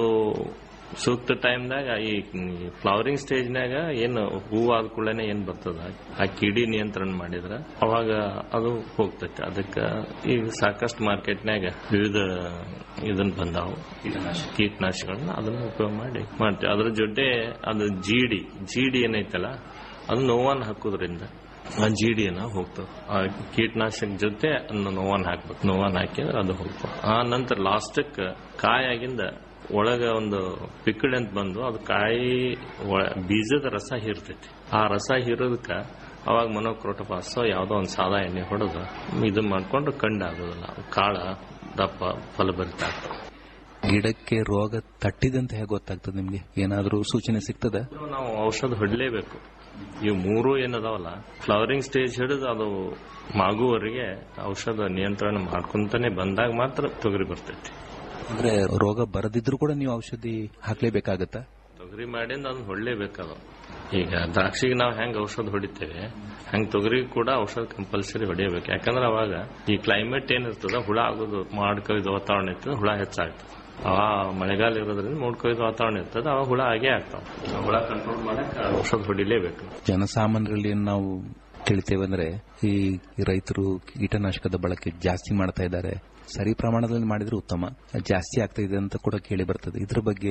ಸೂಕ್ತ ಟೈಮ್ದಾಗ ಈ ಫ್ಲವರಿಂಗ್ ಸ್ಟೇಜ್ನಾಗ ಏನು ಹೂವು ಆದ ಕೂಡಲೇ ಏನ್ ಬರ್ತದ ಆ ಕಿಡಿ ನಿಯಂತ್ರಣ ಮಾಡಿದ್ರ ಅವಾಗ ಅದು ಹೋಗ್ತೈತೆ ಅದಕ್ಕೆ ಈಗ ಸಾಕಷ್ಟು ಮಾರ್ಕೆಟ್ನಾಗ ವಿವಿಧ ಇದನ್ನ ಬಂದಾವು ಕೀಟನಾಶಗಳನ್ನ ಅದನ್ನ ಉಪಯೋಗ ಮಾಡಿ ಮಾಡ್ತೀವಿ ಅದ್ರ ಜೊತೆ ಅದು ಜೀಡಿ ಜೀಡಿ ಏನೈತಲ್ಲ ಅದು ನೋವನ್ನು ಹಾಕೋದ್ರಿಂದ ಆ ಜೀಡಿಯನ್ನ ಹೋಗ್ತದೆ ಆ ಕೀಟನಾಶಕ ಜೊತೆ ಅದನ್ನ ನೋವನ್ನು ಹಾಕ್ಬೇಕು ನೋವನ್ನು ಹಾಕಿದ್ರೆ ಅದು ಹೋಗ್ತದೆ ಆ ನಂತರ ಲಾಸ್ಟಕ್ಕೆ ಕಾಯಾಗಿಂದ ಒಳಗ ಒಂದು ಪಿಕ್ಕಡೆ ಅಂತ ಬಂದು ಅದು ಕಾಯಿ ಒಳ- ಬೀಜದ ರಸ ಹೀರ್ತೈತಿ ಆ ರಸ ಹೀರೋದಕ್ಕ ಅವಾಗ ಮೊನೋಕ್ರೋಟೋಪಾಸ್ ಯಾವ್ದೋ ಒಂದು ಸಾದಾ ಎಣ್ಣೆ ಹೊಡೆದು ಇದು ಮಾಡ್ಕೊಂಡು ಕಂಡು ಆಗೋದಿಲ್ಲ ಕಾಳ ದಪ್ಪ ಫಲಭರಿತ ಆಗ್ತದೆ ಗಿಡಕ್ಕೆ ರೋಗ ತಟ್ಟಿದಂತೆ ಹೇಗೆ ಗೊತ್ತಾಗ್ತದೆ ನಿಮ್ಗೆ ಏನಾದ್ರೂ ಸೂಚನೆ ಸಿಗ್ತದ ನಾವು ಔಷಧ ಹೊಡಲೇಬೇಕು ಇವು ಮೂರು ಏನದಾವಲ್ಲ ಫ್ಲವರಿಂಗ್ ಸ್ಟೇಜ್ ಹಿಡಿದು ಅದು ಮಾಗುವವರೆಗೆ ಔಷಧ ನಿಯಂತ್ರಣ ಮಾಡ್ಕೊಂತಾನೆ ಬಂದಾಗ ಮಾತ್ರ ತೊಗರಿ ಬರ್ತೈತಿ ಅಂದ್ರೆ ರೋಗ ಬರದಿದ್ರು ಕೂಡ ನೀವು ಔಷಧಿ ಹಾಕ್ಲೇಬೇಕಾಗತ್ತಾ ತೊಗರಿ ಮಾಡಿಂದ ಅದನ್ನ ಹೊಡಲೇಬೇಕದು ಈಗ ದ್ರಾಕ್ಷಿಗೆ ನಾವು ಹೆಂಗ್ ಔಷಧ ಹೊಡಿತೇವೆ ಹಂಗ್ ತೊಗರಿ ಕೂಡ ಔಷಧ ಕಂಪಲ್ಸರಿ ಹೊಡಿಯಬೇಕು ಯಾಕಂದ್ರೆ ಅವಾಗ ಈ ಕ್ಲೈಮೇಟ್ ಏನಿರ್ತದ ಹುಳ ಆಗೋದು ಮಾಡ್ಕೊಯ್ದು ವಾತಾವರಣ ಇರ್ತದೆ ಹುಳ ಹೆಚ್ಚಾಗ್ತದೆ ಅವ ಮಳೆಗಾಲ ಇರೋದ್ರಿಂದ ಮೂಡ್ಕೊಯ್ದು ವಾತಾವರಣ ಇರ್ತದೆ ಅವಾಗ ಹುಳ ಆಗೇ ಆಗ್ತಾವ ಆ ಹುಳ ಕಂಟ್ರೋಲ್ ಮಾಡಕ್ ಔಷಧ ಹೊಡಿಲೇಬೇಕು ಜನಸಾಮಾನ್ಯರಲ್ಲಿ ಏನ್ ನಾವು ತಿಳಿತೇವೆ ಅಂದ್ರೆ ಈ ರೈತರು ಕೀಟನಾಶಕದ ಬಳಕೆ ಜಾಸ್ತಿ ಮಾಡ್ತಾ ಇದ್ದಾರೆ ಸರಿ ಪ್ರಮಾಣದಲ್ಲಿ ಮಾಡಿದ್ರೆ ಉತ್ತಮ ಜಾಸ್ತಿ ಆಗ್ತಾ ಇದೆ ಅಂತ ಕೂಡ ಕೇಳಿ ಬರ್ತದೆ ಇದ್ರ ಬಗ್ಗೆ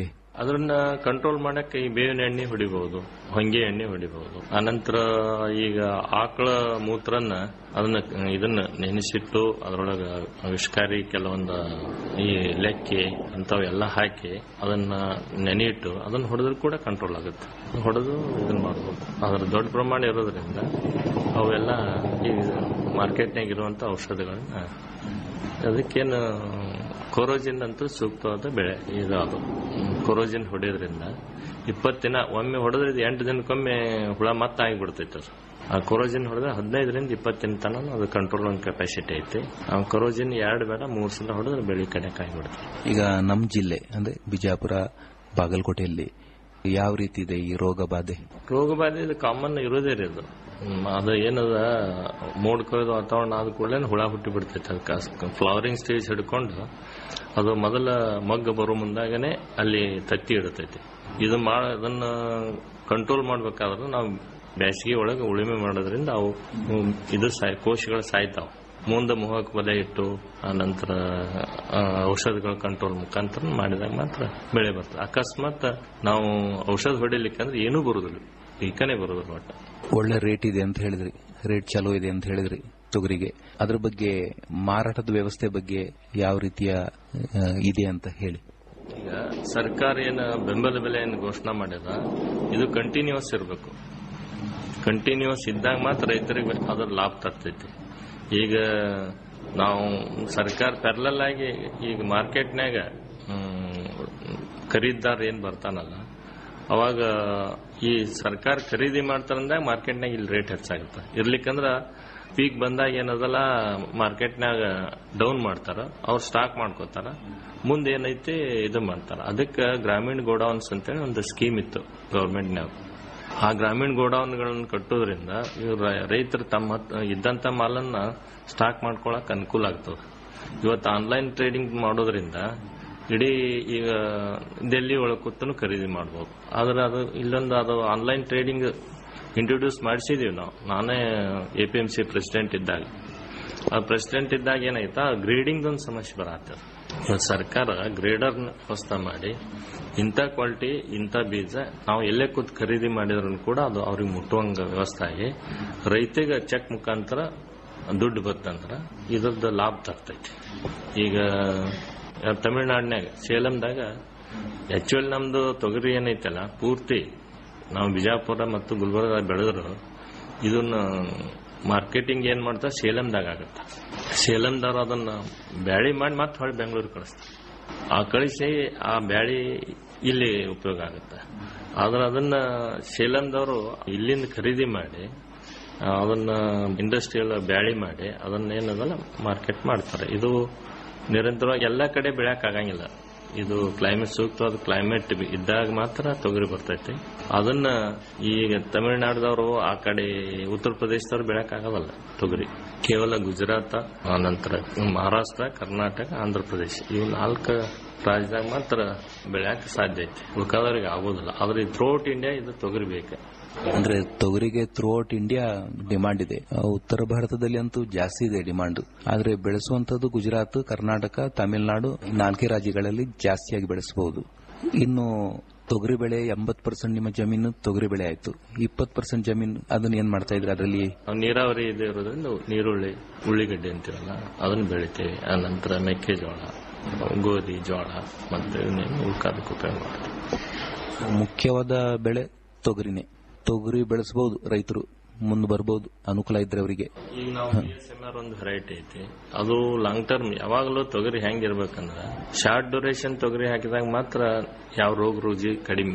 ಅದನ್ನ ಕಂಟ್ರೋಲ್ ಮಾಡಕ್ಕೆ ಈ ಬೇವಿನ ಎಣ್ಣೆ ಹೊಡಿಬಹುದು ಹೊಂಗೆ ಎಣ್ಣೆ ಹೊಡಿಬಹುದು ಅನಂತರ ಈಗ ಆಕಳ ಮೂತ್ರನ್ನ ಅದನ್ನ ಇದನ್ನ ನೆನೆಸಿಟ್ಟು ಅದರೊಳಗ ವಿಷಕಾರಿ ಕೆಲವೊಂದು ಈ ಲೆಕ್ಕೆ ಅಂತವೆಲ್ಲ ಹಾಕಿ ಅದನ್ನ ನೆನೆಯಿಟ್ಟು ಅದನ್ನ ಹೊಡೆದ್ರು ಕೂಡ ಕಂಟ್ರೋಲ್ ಆಗುತ್ತೆ ಹೊಡೆದು ಇದನ್ನ ಮಾಡಬಹುದು ಅದರ ದೊಡ್ಡ ಪ್ರಮಾಣ ಇರೋದ್ರಿಂದ ಅವೆಲ್ಲ ಈ ಮಾರ್ಕೆಟ್ನಾಗ ಇರುವಂತ ಔಷಧಿಗಳನ್ನ ಅದಕ್ಕೇನು ಕೊರೋಜಿನ್ ಅಂತೂ ಸೂಕ್ತವಾದ ಬೆಳೆ ಇದು ಅದು ಕೊರೋಜಿನ್ ಹೊಡೆಯೋದ್ರಿಂದ ಇಪ್ಪತ್ತು ದಿನ ಒಮ್ಮೆ ಹೊಡೆದ್ರೆ ಎಂಟು ದಿನಕ್ಕೊಮ್ಮೆ ಹುಳ ಮತ್ತೆ ಆಗಿಬಿಡ್ತೈತೆ ಅದು ಆ ಕೊರೋಜಿನ್ ಹೊಡೆದ್ರೆ ಹದಿನೈದರಿಂದ ಇಪ್ಪತ್ತು ದಿನ ತನಕ ಅದು ಕಂಟ್ರೋಲ್ ಒಂದು ಕೆಪಾಸಿಟಿ ಐತಿ ಆ ಕೊರೋಜಿನ್ ಎರಡು ಬೇಡ ಮೂರು ಸಲ ಹೊಡೆದ್ರೆ ಬೆಳೆ ಕಡೆ ಆಗಿಬಿಡುತ್ತೆ ಈಗ ನಮ್ಮ ಜಿಲ್ಲೆ ಅಂದ್ರೆ ಬಿಜಾಪುರ ಬಾಗಲಕೋಟೆಯಲ್ಲಿ ಯಾವ ರೀತಿ ಇದೆ ಈ ರೋಗ ಬಾಧೆ ರೋಗ ಬಾಧೆ ಇದು ಕಾಮನ್ ಇರೋದೇ ರೀ ಅದು ಹ್ಮ್, ಅದು ಏನದ ಮೋಡ್ ಕೊಯ್ದು ವಾತಾವರಣ ಆದ ಕೂಡಲೇ ಹುಳ ಹುಟ್ಟಿ ಬಿಡ್ತೈತೆ ಅದಕ್ಕೆ ಫ್ಲವರಿಂಗ್ ಸ್ಟೇಜ್ ಹಿಡ್ಕೊಂಡು ಅದು ಮೊದಲ ಮಗ್ಗ ಬರೋ ಮುಂದಾಗನೆ ಅಲ್ಲಿ ತತ್ತಿ ಇಡ್ತೈತಿ ಇದು ಮಾ ಅದನ್ನ ಕಂಟ್ರೋಲ್ ಮಾಡ್ಬೇಕಾದ್ರೆ ನಾವು ಬೇಸಿಗೆ ಒಳಗೆ ಉಳುಮೆ ಮಾಡೋದ್ರಿಂದ ಅವು ಹ್ಮ್, ಇದು ಸಾಯ್ ಕೋಶಗಳು ಸಾಯ್ತಾವ ಮುಂದೆ ಮುಖಕ್ಕೆ ಬಲೆ ಇಟ್ಟು ಆ ನಂತರ ಆ, ಔಷಧಗಳ ಕಂಟ್ರೋಲ್ ಮುಖಾಂತರ ಮಾಡಿದಾಗ ಮಾತ್ರ ಬೆಳೆ ಬರ್ತದೆ ಅಕಸ್ಮಾತ್ ನಾವು ಔಷಧ ಹೊಡಿಲಿಕ್ಕಂದ್ರೆ ಏನೂ ಬರುದಿಲ್ಲ ಈಕನೇ ಬರುದಿಲ್ಲ ಒಟ್ಟು ಒಳ್ಳೆ ರೇಟ್ ಇದೆ ಅಂತ ಹೇಳಿದ್ರಿ ರೇಟ್ ಚಲೋ ಇದೆ ಅಂತ ಹೇಳಿದ್ರಿ ತೊಗರಿಗೆ ಅದ್ರ ಬಗ್ಗೆ ಮಾರಾಟದ ವ್ಯವಸ್ಥೆ ಬಗ್ಗೆ ಯಾವ ರೀತಿಯ ಆ, ಇದೆ ಅಂತ ಹೇಳಿ ಈಗ ಸರ್ಕಾರ ಏನು ಬೆಂಬಲ ಬೆಲೆಯನ್ನು ಘೋಷಣೆ ಮಾಡ್ಯದ ಇದು ಕಂಟಿನ್ಯೂಸ್ ಇರಬೇಕು ಕಂಟಿನ್ಯೂಸ್ ಇದ್ದಾಗ ಮಾತ್ರ ರೈತರಿಗೆ ಅದರ ಲಾಭ ತರ್ತೈತಿ ಈಗ ನಾವು ಸರ್ಕಾರ ಪ್ಯಾರಲಲ್ ಆಗಿ ಈಗ ಮಾರ್ಕೆಟ್ನ್ಯಾಗ ಖರೀದಿದಾರ ಏನ್ ಬರ್ತಾನಲ್ಲ ಅವಾಗ ಈ ಸರ್ಕಾರ ಖರೀದಿ ಮಾಡ್ತಾರಂದಾಗ ಮಾರ್ಕೆಟ್ನಾಗ ಇಲ್ಲಿ ರೇಟ್ ಹೆಚ್ಚಾಗುತ್ತೆ ಇರ್ಲಿಕ್ಕಂದ್ರ ಪೀಕ್ ಬಂದಾಗ ಏನದಲ್ಲ ಮಾರ್ಕೆಟ್ನಾಗ ಡೌನ್ ಮಾಡ್ತಾರ ಅವ್ರು ಸ್ಟಾಕ್ ಮಾಡ್ಕೋತಾರ ಮುಂದೆ ಏನೈತಿ ಇದು ಮಾಡ್ತಾರ ಅದಕ್ಕೆ ಗ್ರಾಮೀಣ ಗೋಡೌನ್ಸ್ ಅಂತೇಳಿ ಒಂದು ಸ್ಕೀಮ್ ಇತ್ತು ಗೌರ್ಮೆಂಟ್ನಾಗ ಆ ಗ್ರಾಮೀಣ ಗೋಡೌನ್ಗಳನ್ನು ಕಟ್ಟೋದ್ರಿಂದ ಇವ್ರ ರೈತರು ತಮ್ಮ ಹತ್ರ ಇದ್ದಂತ ಮಾಲನ್ನ ಸ್ಟಾಕ್ ಮಾಡ್ಕೊಳಕ್ ಅನುಕೂಲ ಆಗ್ತದೆ ಇವತ್ತು ಆನ್ಲೈನ್ ಟ್ರೇಡಿಂಗ್ ಮಾಡೋದ್ರಿಂದ ಇಡೀ ಈಗ ಡೆಲ್ಲಿ ಒಳಗೆ ಕೂತನು ಖರೀದಿ ಮಾಡ್ಬೋದು ಆದ್ರೆ ಅದು ಇಲ್ಲೊಂದು ಅದು ಆನ್ಲೈನ್ ಟ್ರೇಡಿಂಗ್ ಇಂಟ್ರೊಡ್ಯೂಸ್ ಮಾಡಿಸಿದೀವಿ ನಾವು ನಾನೇ A P M C president ಇದ್ದಾಗ ಆ ಪ್ರೆಸಿಡೆಂಟ್ ಇದ್ದಾಗ ಏನಾಯ್ತಾ ಗ್ರೇಡಿಂಗ್ ಒಂದು ಸಮಸ್ಯೆ ಬರತ್ತೆ ಇವತ್ತು ಸರ್ಕಾರ ಗ್ರೇಡರ್ ವ್ಯವಸ್ಥೆ ಮಾಡಿ ಇಂಥ ಕ್ವಾಲಿಟಿ ಇಂಥ ಬೀಜ ನಾವು ಎಲ್ಲೇ ಕೂತ್ ಖರೀದಿ ಮಾಡಿದ್ರು ಕೂಡ ಅದು ಅವ್ರಿಗೆ ಮುಟ್ಟುವಂಗ ವ್ಯವಸ್ಥೆ ಆಗಿ ರೈತಿಗೆ ಚೆಕ್ ಮುಖಾಂತರ ದುಡ್ಡು ಬತ್ತಂದ್ರ ಇದ್ರದ್ದು ಲಾಭ ತರ್ತೈತಿ ಈಗ ತಮಿಳ್ನಾಡಿನಾಗ ಸೇಲಂದಾಗ ಆಕ್ಚುಲಿ ನಮ್ದು ತೊಗರಿ ಏನೈತಲ್ಲ ಪೂರ್ತಿ ನಾವು ಬಿಜಾಪುರ ಮತ್ತು ಗುಲ್ಬರ್ಗ ಬೆಳೆದ್ರು ಇದನ್ನ ಮಾರ್ಕೆಟಿಂಗ್ ಏನ್ ಮಾಡ್ತಾರೆ ಸೇಲಂದಾಗ ಆಗತ್ತೆ ಸೇಲಂದವ್ರು ಅದನ್ನ ಬ್ಯಾಳಿ ಮಾಡಿ ಮತ್ತೆ ಹೊಳ್ಳಿ ಬೆಂಗಳೂರು ಕಳಿಸ್ತಾರೆ ಆ ಕಳಿಸಿ ಆ ಬ್ಯಾಳಿ ಇಲ್ಲಿ ಉಪಯೋಗ ಆಗುತ್ತೆ ಆದ್ರೆ ಅದನ್ನ ಸೇಲಂದವರು ಇಲ್ಲಿಂದ ಖರೀದಿ ಮಾಡಿ ಆ, ಅದನ್ನ ಇಂಡಸ್ಟ್ರಿಯಲ್ ಬ್ಯಾಳಿ ಮಾಡಿ ಅದನ್ನ ಏನದಲ್ಲ ಮಾರ್ಕೆಟ್ ಮಾಡ್ತಾರೆ ಇದು ನಿರಂತರವಾಗಿ ಎಲ್ಲ ಕಡೆ ಬೆಳೆಯಕ್ ಆಗಂಗಿಲ್ಲ ಇದು ಕ್ಲೈಮೇಟ್ ಸೂಕ್ತವಾದ ಕ್ಲೈಮೇಟ್ ಇದ್ದಾಗ ಮಾತ್ರ ತೊಗರಿ ಬರ್ತೈತಿ ಅದನ್ನ ಈಗ ತಮಿಳುನಾಡದವರು ಆ ಕಡೆ ಉತ್ತರ ಪ್ರದೇಶದವ್ರು ಬೆಳೆಯಕ್ ಆಗಲ್ಲ ತೊಗರಿ ಕೇವಲ ಗುಜರಾತ್ ಆ ನಂತರ ಮಹಾರಾಷ್ಟ್ರ ಕರ್ನಾಟಕ ಆಂಧ್ರ ಪ್ರದೇಶ ಇವು ನಾಲ್ಕು ರಾಜ್ಯದಾಗ ಮಾತ್ರ ಬೆಳೆಯಕ್ ಸಾಧ್ಯ ಐತಿ ಉಳ್ಕಾದವ್ರಿಗೆ ಆಗೋದಿಲ್ಲ ಆದ್ರೆ ಥ್ರೋಟ್ ಇಂಡಿಯಾ ಇದು ತೊಗರಿ ಬೇಕು ಅಂದ್ರೆ ತೊಗರಿಗೆ ಥ್ರೂಔಟ್ ಇಂಡಿಯಾ ಡಿಮಾಂಡ್ ಇದೆ ಆ, ಉತ್ತರ ಭಾರತದಲ್ಲಿ ಅಂತೂ ಜಾಸ್ತಿ ಇದೆ ಡಿಮಾಂಡ್ ಆದ್ರೆ ಬೆಳೆಸುವಂತದ್ದು ಗುಜರಾತ್ ಕರ್ನಾಟಕ ತಮಿಳುನಾಡು ಈ ನಾಲ್ಕೇ ರಾಜ್ಯಗಳಲ್ಲಿ ಜಾಸ್ತಿಯಾಗಿ ಬೆಳೆಸಬಹುದು ಇನ್ನು ತೊಗರಿ ಬೆಳೆ ಎಂಬತ್ ಪರ್ಸೆಂಟ್ ನಿಮ್ಮ ಜಮೀನು ತೊಗರಿ ಬೆಳೆ ಆಯ್ತು ಇಪ್ಪತ್ ಪರ್ಸೆಂಟ್ ಜಮೀನು ಅದನ್ನ ಏನ್ ಮಾಡ್ತಾ ಇದ್ರೆ ಅದರಲ್ಲಿ ನಾವು ನೀರಾವರಿ ಇದೆ ಇರೋದ್ರಿಂದ ನೀರುಳ್ಳಿ ಉಳ್ಳಿಗಡ್ಡೆ ಅಂತೀವಲ್ಲ ಅದನ್ನ ಬೆಳಿತೇವೆ ಆ ನಂತರ ಮೆಕ್ಕೆಜೋಳ ಗೋಧಿ ಜೋಳ ಮತ್ತೆ ಇವನ್ನೇನು ಉಳ್ಕಾದಕ್ಕೆ ಉಪಯೋಗ ಮಾಡ್ತೀವಿ ಮುಖ್ಯವಾದ ಬೆಳೆ ತೊಗರಿನೇ ತೊಗರಿ ಬೆಳೆಸಬಹುದು ರೈತರು ಮುಂದೆ ಬರ್ಬೋದು ಅನುಕೂಲ ಇದ್ರೆ ಅವರಿಗೆ ಈಗ ನಾವು BSMR ಒಂದು ವೆರೈಟಿ ಐತಿ ಅದು ಲಾಂಗ್ ಟರ್ಮ್ ಯಾವಾಗಲೂ ತೊಗರಿ ಹೆಂಗಿರ್ಬೇಕಂದ್ರ ಶಾರ್ಟ್ ಡ್ಯೂರೇಷನ್ ತೊಗರಿ ಹಾಕಿದಾಗ ಮಾತ್ರ ಯಾವ ರೋಗ ರುಜಿ ಕಡಿಮೆ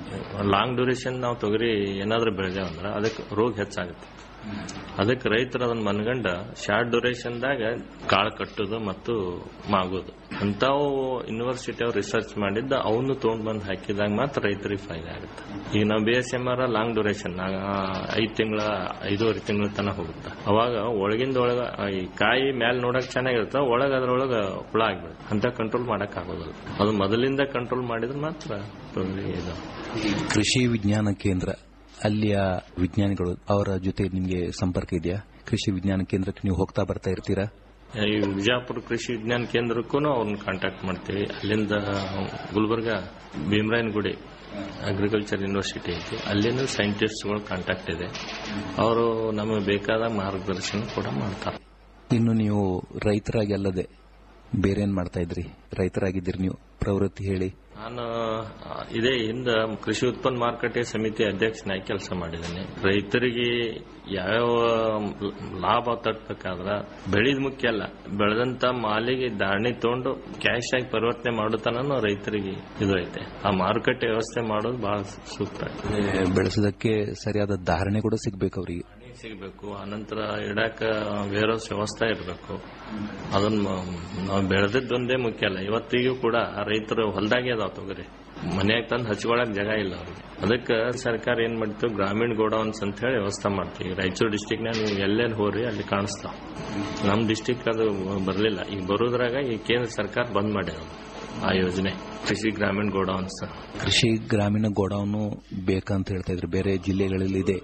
ಲಾಂಗ್ ಡ್ಯೂರೇಷನ್ ನಾವು ತೊಗರಿ ಏನಾದ್ರೂ ಬೆಳೆದೇವಂದ್ರ ಅದಕ್ಕೆ ರೋಗ ಹೆಚ್ಚಾಗುತ್ತೆ ಅದಕ್ಕೆ ರೈತರು ಅದನ್ನ ಮನ್ಗಂಡ ಶಾರ್ಟ್ ಡ್ಯೂರೇಷನ್ದಾಗ ಕಾಳು ಕಟ್ಟೋದು ಮತ್ತು ಮಾಗೋದು ಅಂತಾವು ಯೂನಿವರ್ಸಿಟಿ ಅವ್ರು ರಿಸರ್ಚ್ ಮಾಡಿದ್ದ ಅವನು ತೊಗೊಂಡ್ ಬಂದು ಹಾಕಿದಾಗ ಮಾತ್ರ ರೈತರಿಗೆ ಫಾಯ್ದೆ ಆಗುತ್ತೆ ಈಗ ನಾವು B S M R long duration ಐದ್ ತಿಂಗಳ ಐದೂವರೆ ತಿಂಗಳ ತನಕ ಹೋಗುತ್ತೆ ಅವಾಗ ಒಳಗಿಂದ ಒಳಗ ಈ ಕಾಯಿ ಮ್ಯಾಲ್ ನೋಡಕ್ ಚೆನ್ನಾಗಿರುತ್ತೆ ಒಳಗ ಅದ್ರೊಳಗ ಹುಳ ಆಗ್ಬಿಡುತ್ತೆ ಅಂತ ಕಂಟ್ರೋಲ್ ಮಾಡಕ್ ಆಗೋದಿಲ್ಲ ಅದು ಮೊದಲಿಂದ ಕಂಟ್ರೋಲ್ ಮಾಡಿದ್ರೆ ಮಾತ್ರ ತೊಗರಿ ಇದು ಕೃಷಿ ವಿಜ್ಞಾನ ಕೇಂದ್ರ ಅಲ್ಲಿಯ ವಿಜ್ಞಾನಿಗಳು ಅವರ ಜೊತೆ ನಿಮಗೆ ಸಂಪರ್ಕ ಇದೆಯಾ ಕೃಷಿ ವಿಜ್ಞಾನ ಕೇಂದ್ರಕ್ಕೆ ನೀವು ಹೋಗ್ತಾ ಬರ್ತಾ ಇರ್ತೀರಾ ಈ ವಿಜಯಪುರ ಕೃಷಿ ವಿಜ್ಞಾನ ಕೇಂದ್ರಕ್ಕೂ ಅವ್ರನ್ನ ಕಾಂಟ್ಯಾಕ್ಟ್ ಮಾಡ್ತೀವಿ ಅಲ್ಲಿಂದ ಗುಲ್ಬರ್ಗ ಭೀಮರಾಯನಗುಡಿ ಅಗ್ರಿಕಲ್ಚರ್ ಯೂನಿವರ್ಸಿಟಿ ಐತಿ ಅಲ್ಲಿನೂ ಸೈಂಟಿಸ್ಟ್ಗಳು ಕಾಂಟ್ಯಾಕ್ಟ್ ಇದೆ ಅವರು ನಮಗೆ ಬೇಕಾದ ಮಾರ್ಗದರ್ಶನ ಕೂಡ ಮಾಡ್ತಾರೆ ಇನ್ನು ನೀವು ರೈತರಾಗಿ ಅಲ್ಲದೆ ಬೇರೆ ಏನ್ ಮಾಡ್ತಾ ಇದ್ರಿ ರೈತರಾಗಿದ್ದೀರಿ ನೀವು ಪ್ರವೃತ್ತಿ ಹೇಳಿ ನಾನು ಆ, ಇದೇ ಹಿಂದ ಕೃಷಿ ಉತ್ಪನ್ನ ಮಾರುಕಟ್ಟೆ ಸಮಿತಿ ಅಧ್ಯಕ್ಷನಾಗಿ ಕೆಲಸ ಮಾಡಿದ್ದೇನೆ ರೈತರಿಗೆ ಯಾವ್ಯಾವ ಲಾಭ ತಟ್ಟಬೇಕಾದ್ರ ಬೆಳೆದ್ ಮುಖ್ಯ ಅಲ್ಲ ಬೆಳೆದಂತ ಮಾಲಿಗೆ ಧಾರಣೆ ತಗೊಂಡು ಕ್ಯಾಶ್ ಆಗಿ ಪರಿವರ್ತನೆ ಮಾಡೋತನೂ ರೈತರಿಗೆ ಇದು ಐತೆ ಆ ಮಾರುಕಟ್ಟೆ ವ್ಯವಸ್ಥೆ ಮಾಡೋದು ಬಹಳ ಸೂಕ್ತ ಏ, ಬೆಳೆಸೋದಕ್ಕೆ ಸರಿಯಾದ ಧಾರಣೆ ಕೂಡ ಸಿಗ್ಬೇಕು ಅವರಿಗೆ ಸಿಗಬೇಕು ಅನಂತರ ಇಡಾಕ ವೇರೋಸ್ ವ್ಯವಸ್ಥೆ ಇರಬೇಕು ಅದನ್ನ ನಾವು ಬೆಳೆದಿದ್ದೊಂದೇ ಮುಖ್ಯ ಅಲ್ಲ ಇವತ್ತಿಗೂ ಕೂಡ ರೈತರು ಹೊಲದಾಗೆ ಅದಾವ ತೊಗರಿ ಮನ್ಯಾಗ ತಂದು ಹಚ್ಕೊಳಕ್ ಜಾಗ ಇಲ್ಲ ಅವ್ರಿಗೆ ಅದಕ್ಕೆ ಸರ್ಕಾರ ಏನ್ ಮಾಡ್ತು ಗ್ರಾಮೀಣ ಗೋಡೌನ್ಸ್ ಅಂತ ಹೇಳಿ ವ್ಯವಸ್ಥೆ ಮಾಡ್ತೀವಿ ರಾಯಚೂರು ಡಿಸ್ಟಿಕ್ ನ ನೀವು ಎಲ್ಲೆಲ್ಲಿ ಹೋರಿ ಅಲ್ಲಿ ಕಾಣಿಸ್ತಾವ ನಮ್ ಡಿಸ್ಟಿಕ್ ಅದು ಬರಲಿಲ್ಲ ಈಗ ಬರೋದ್ರಾಗ ಈ ಕೇಂದ್ರ ಸರ್ಕಾರ ಬಂದ್ ಮಾಡ್ಯಾರ ಆ ಯೋಜನೆ ಕೃಷಿ ಗ್ರಾಮೀಣ ಗೋಡೌನ್ಸ್ ಕೃಷಿ ಗ್ರಾಮೀಣ ಗೋಡೌನು ಬೇಕಂತ ಹೇಳ್ತಾ ಇದ್ರು ಬೇರೆ ಜಿಲ್ಲೆಗಳಲ್ಲಿ ಇದೆ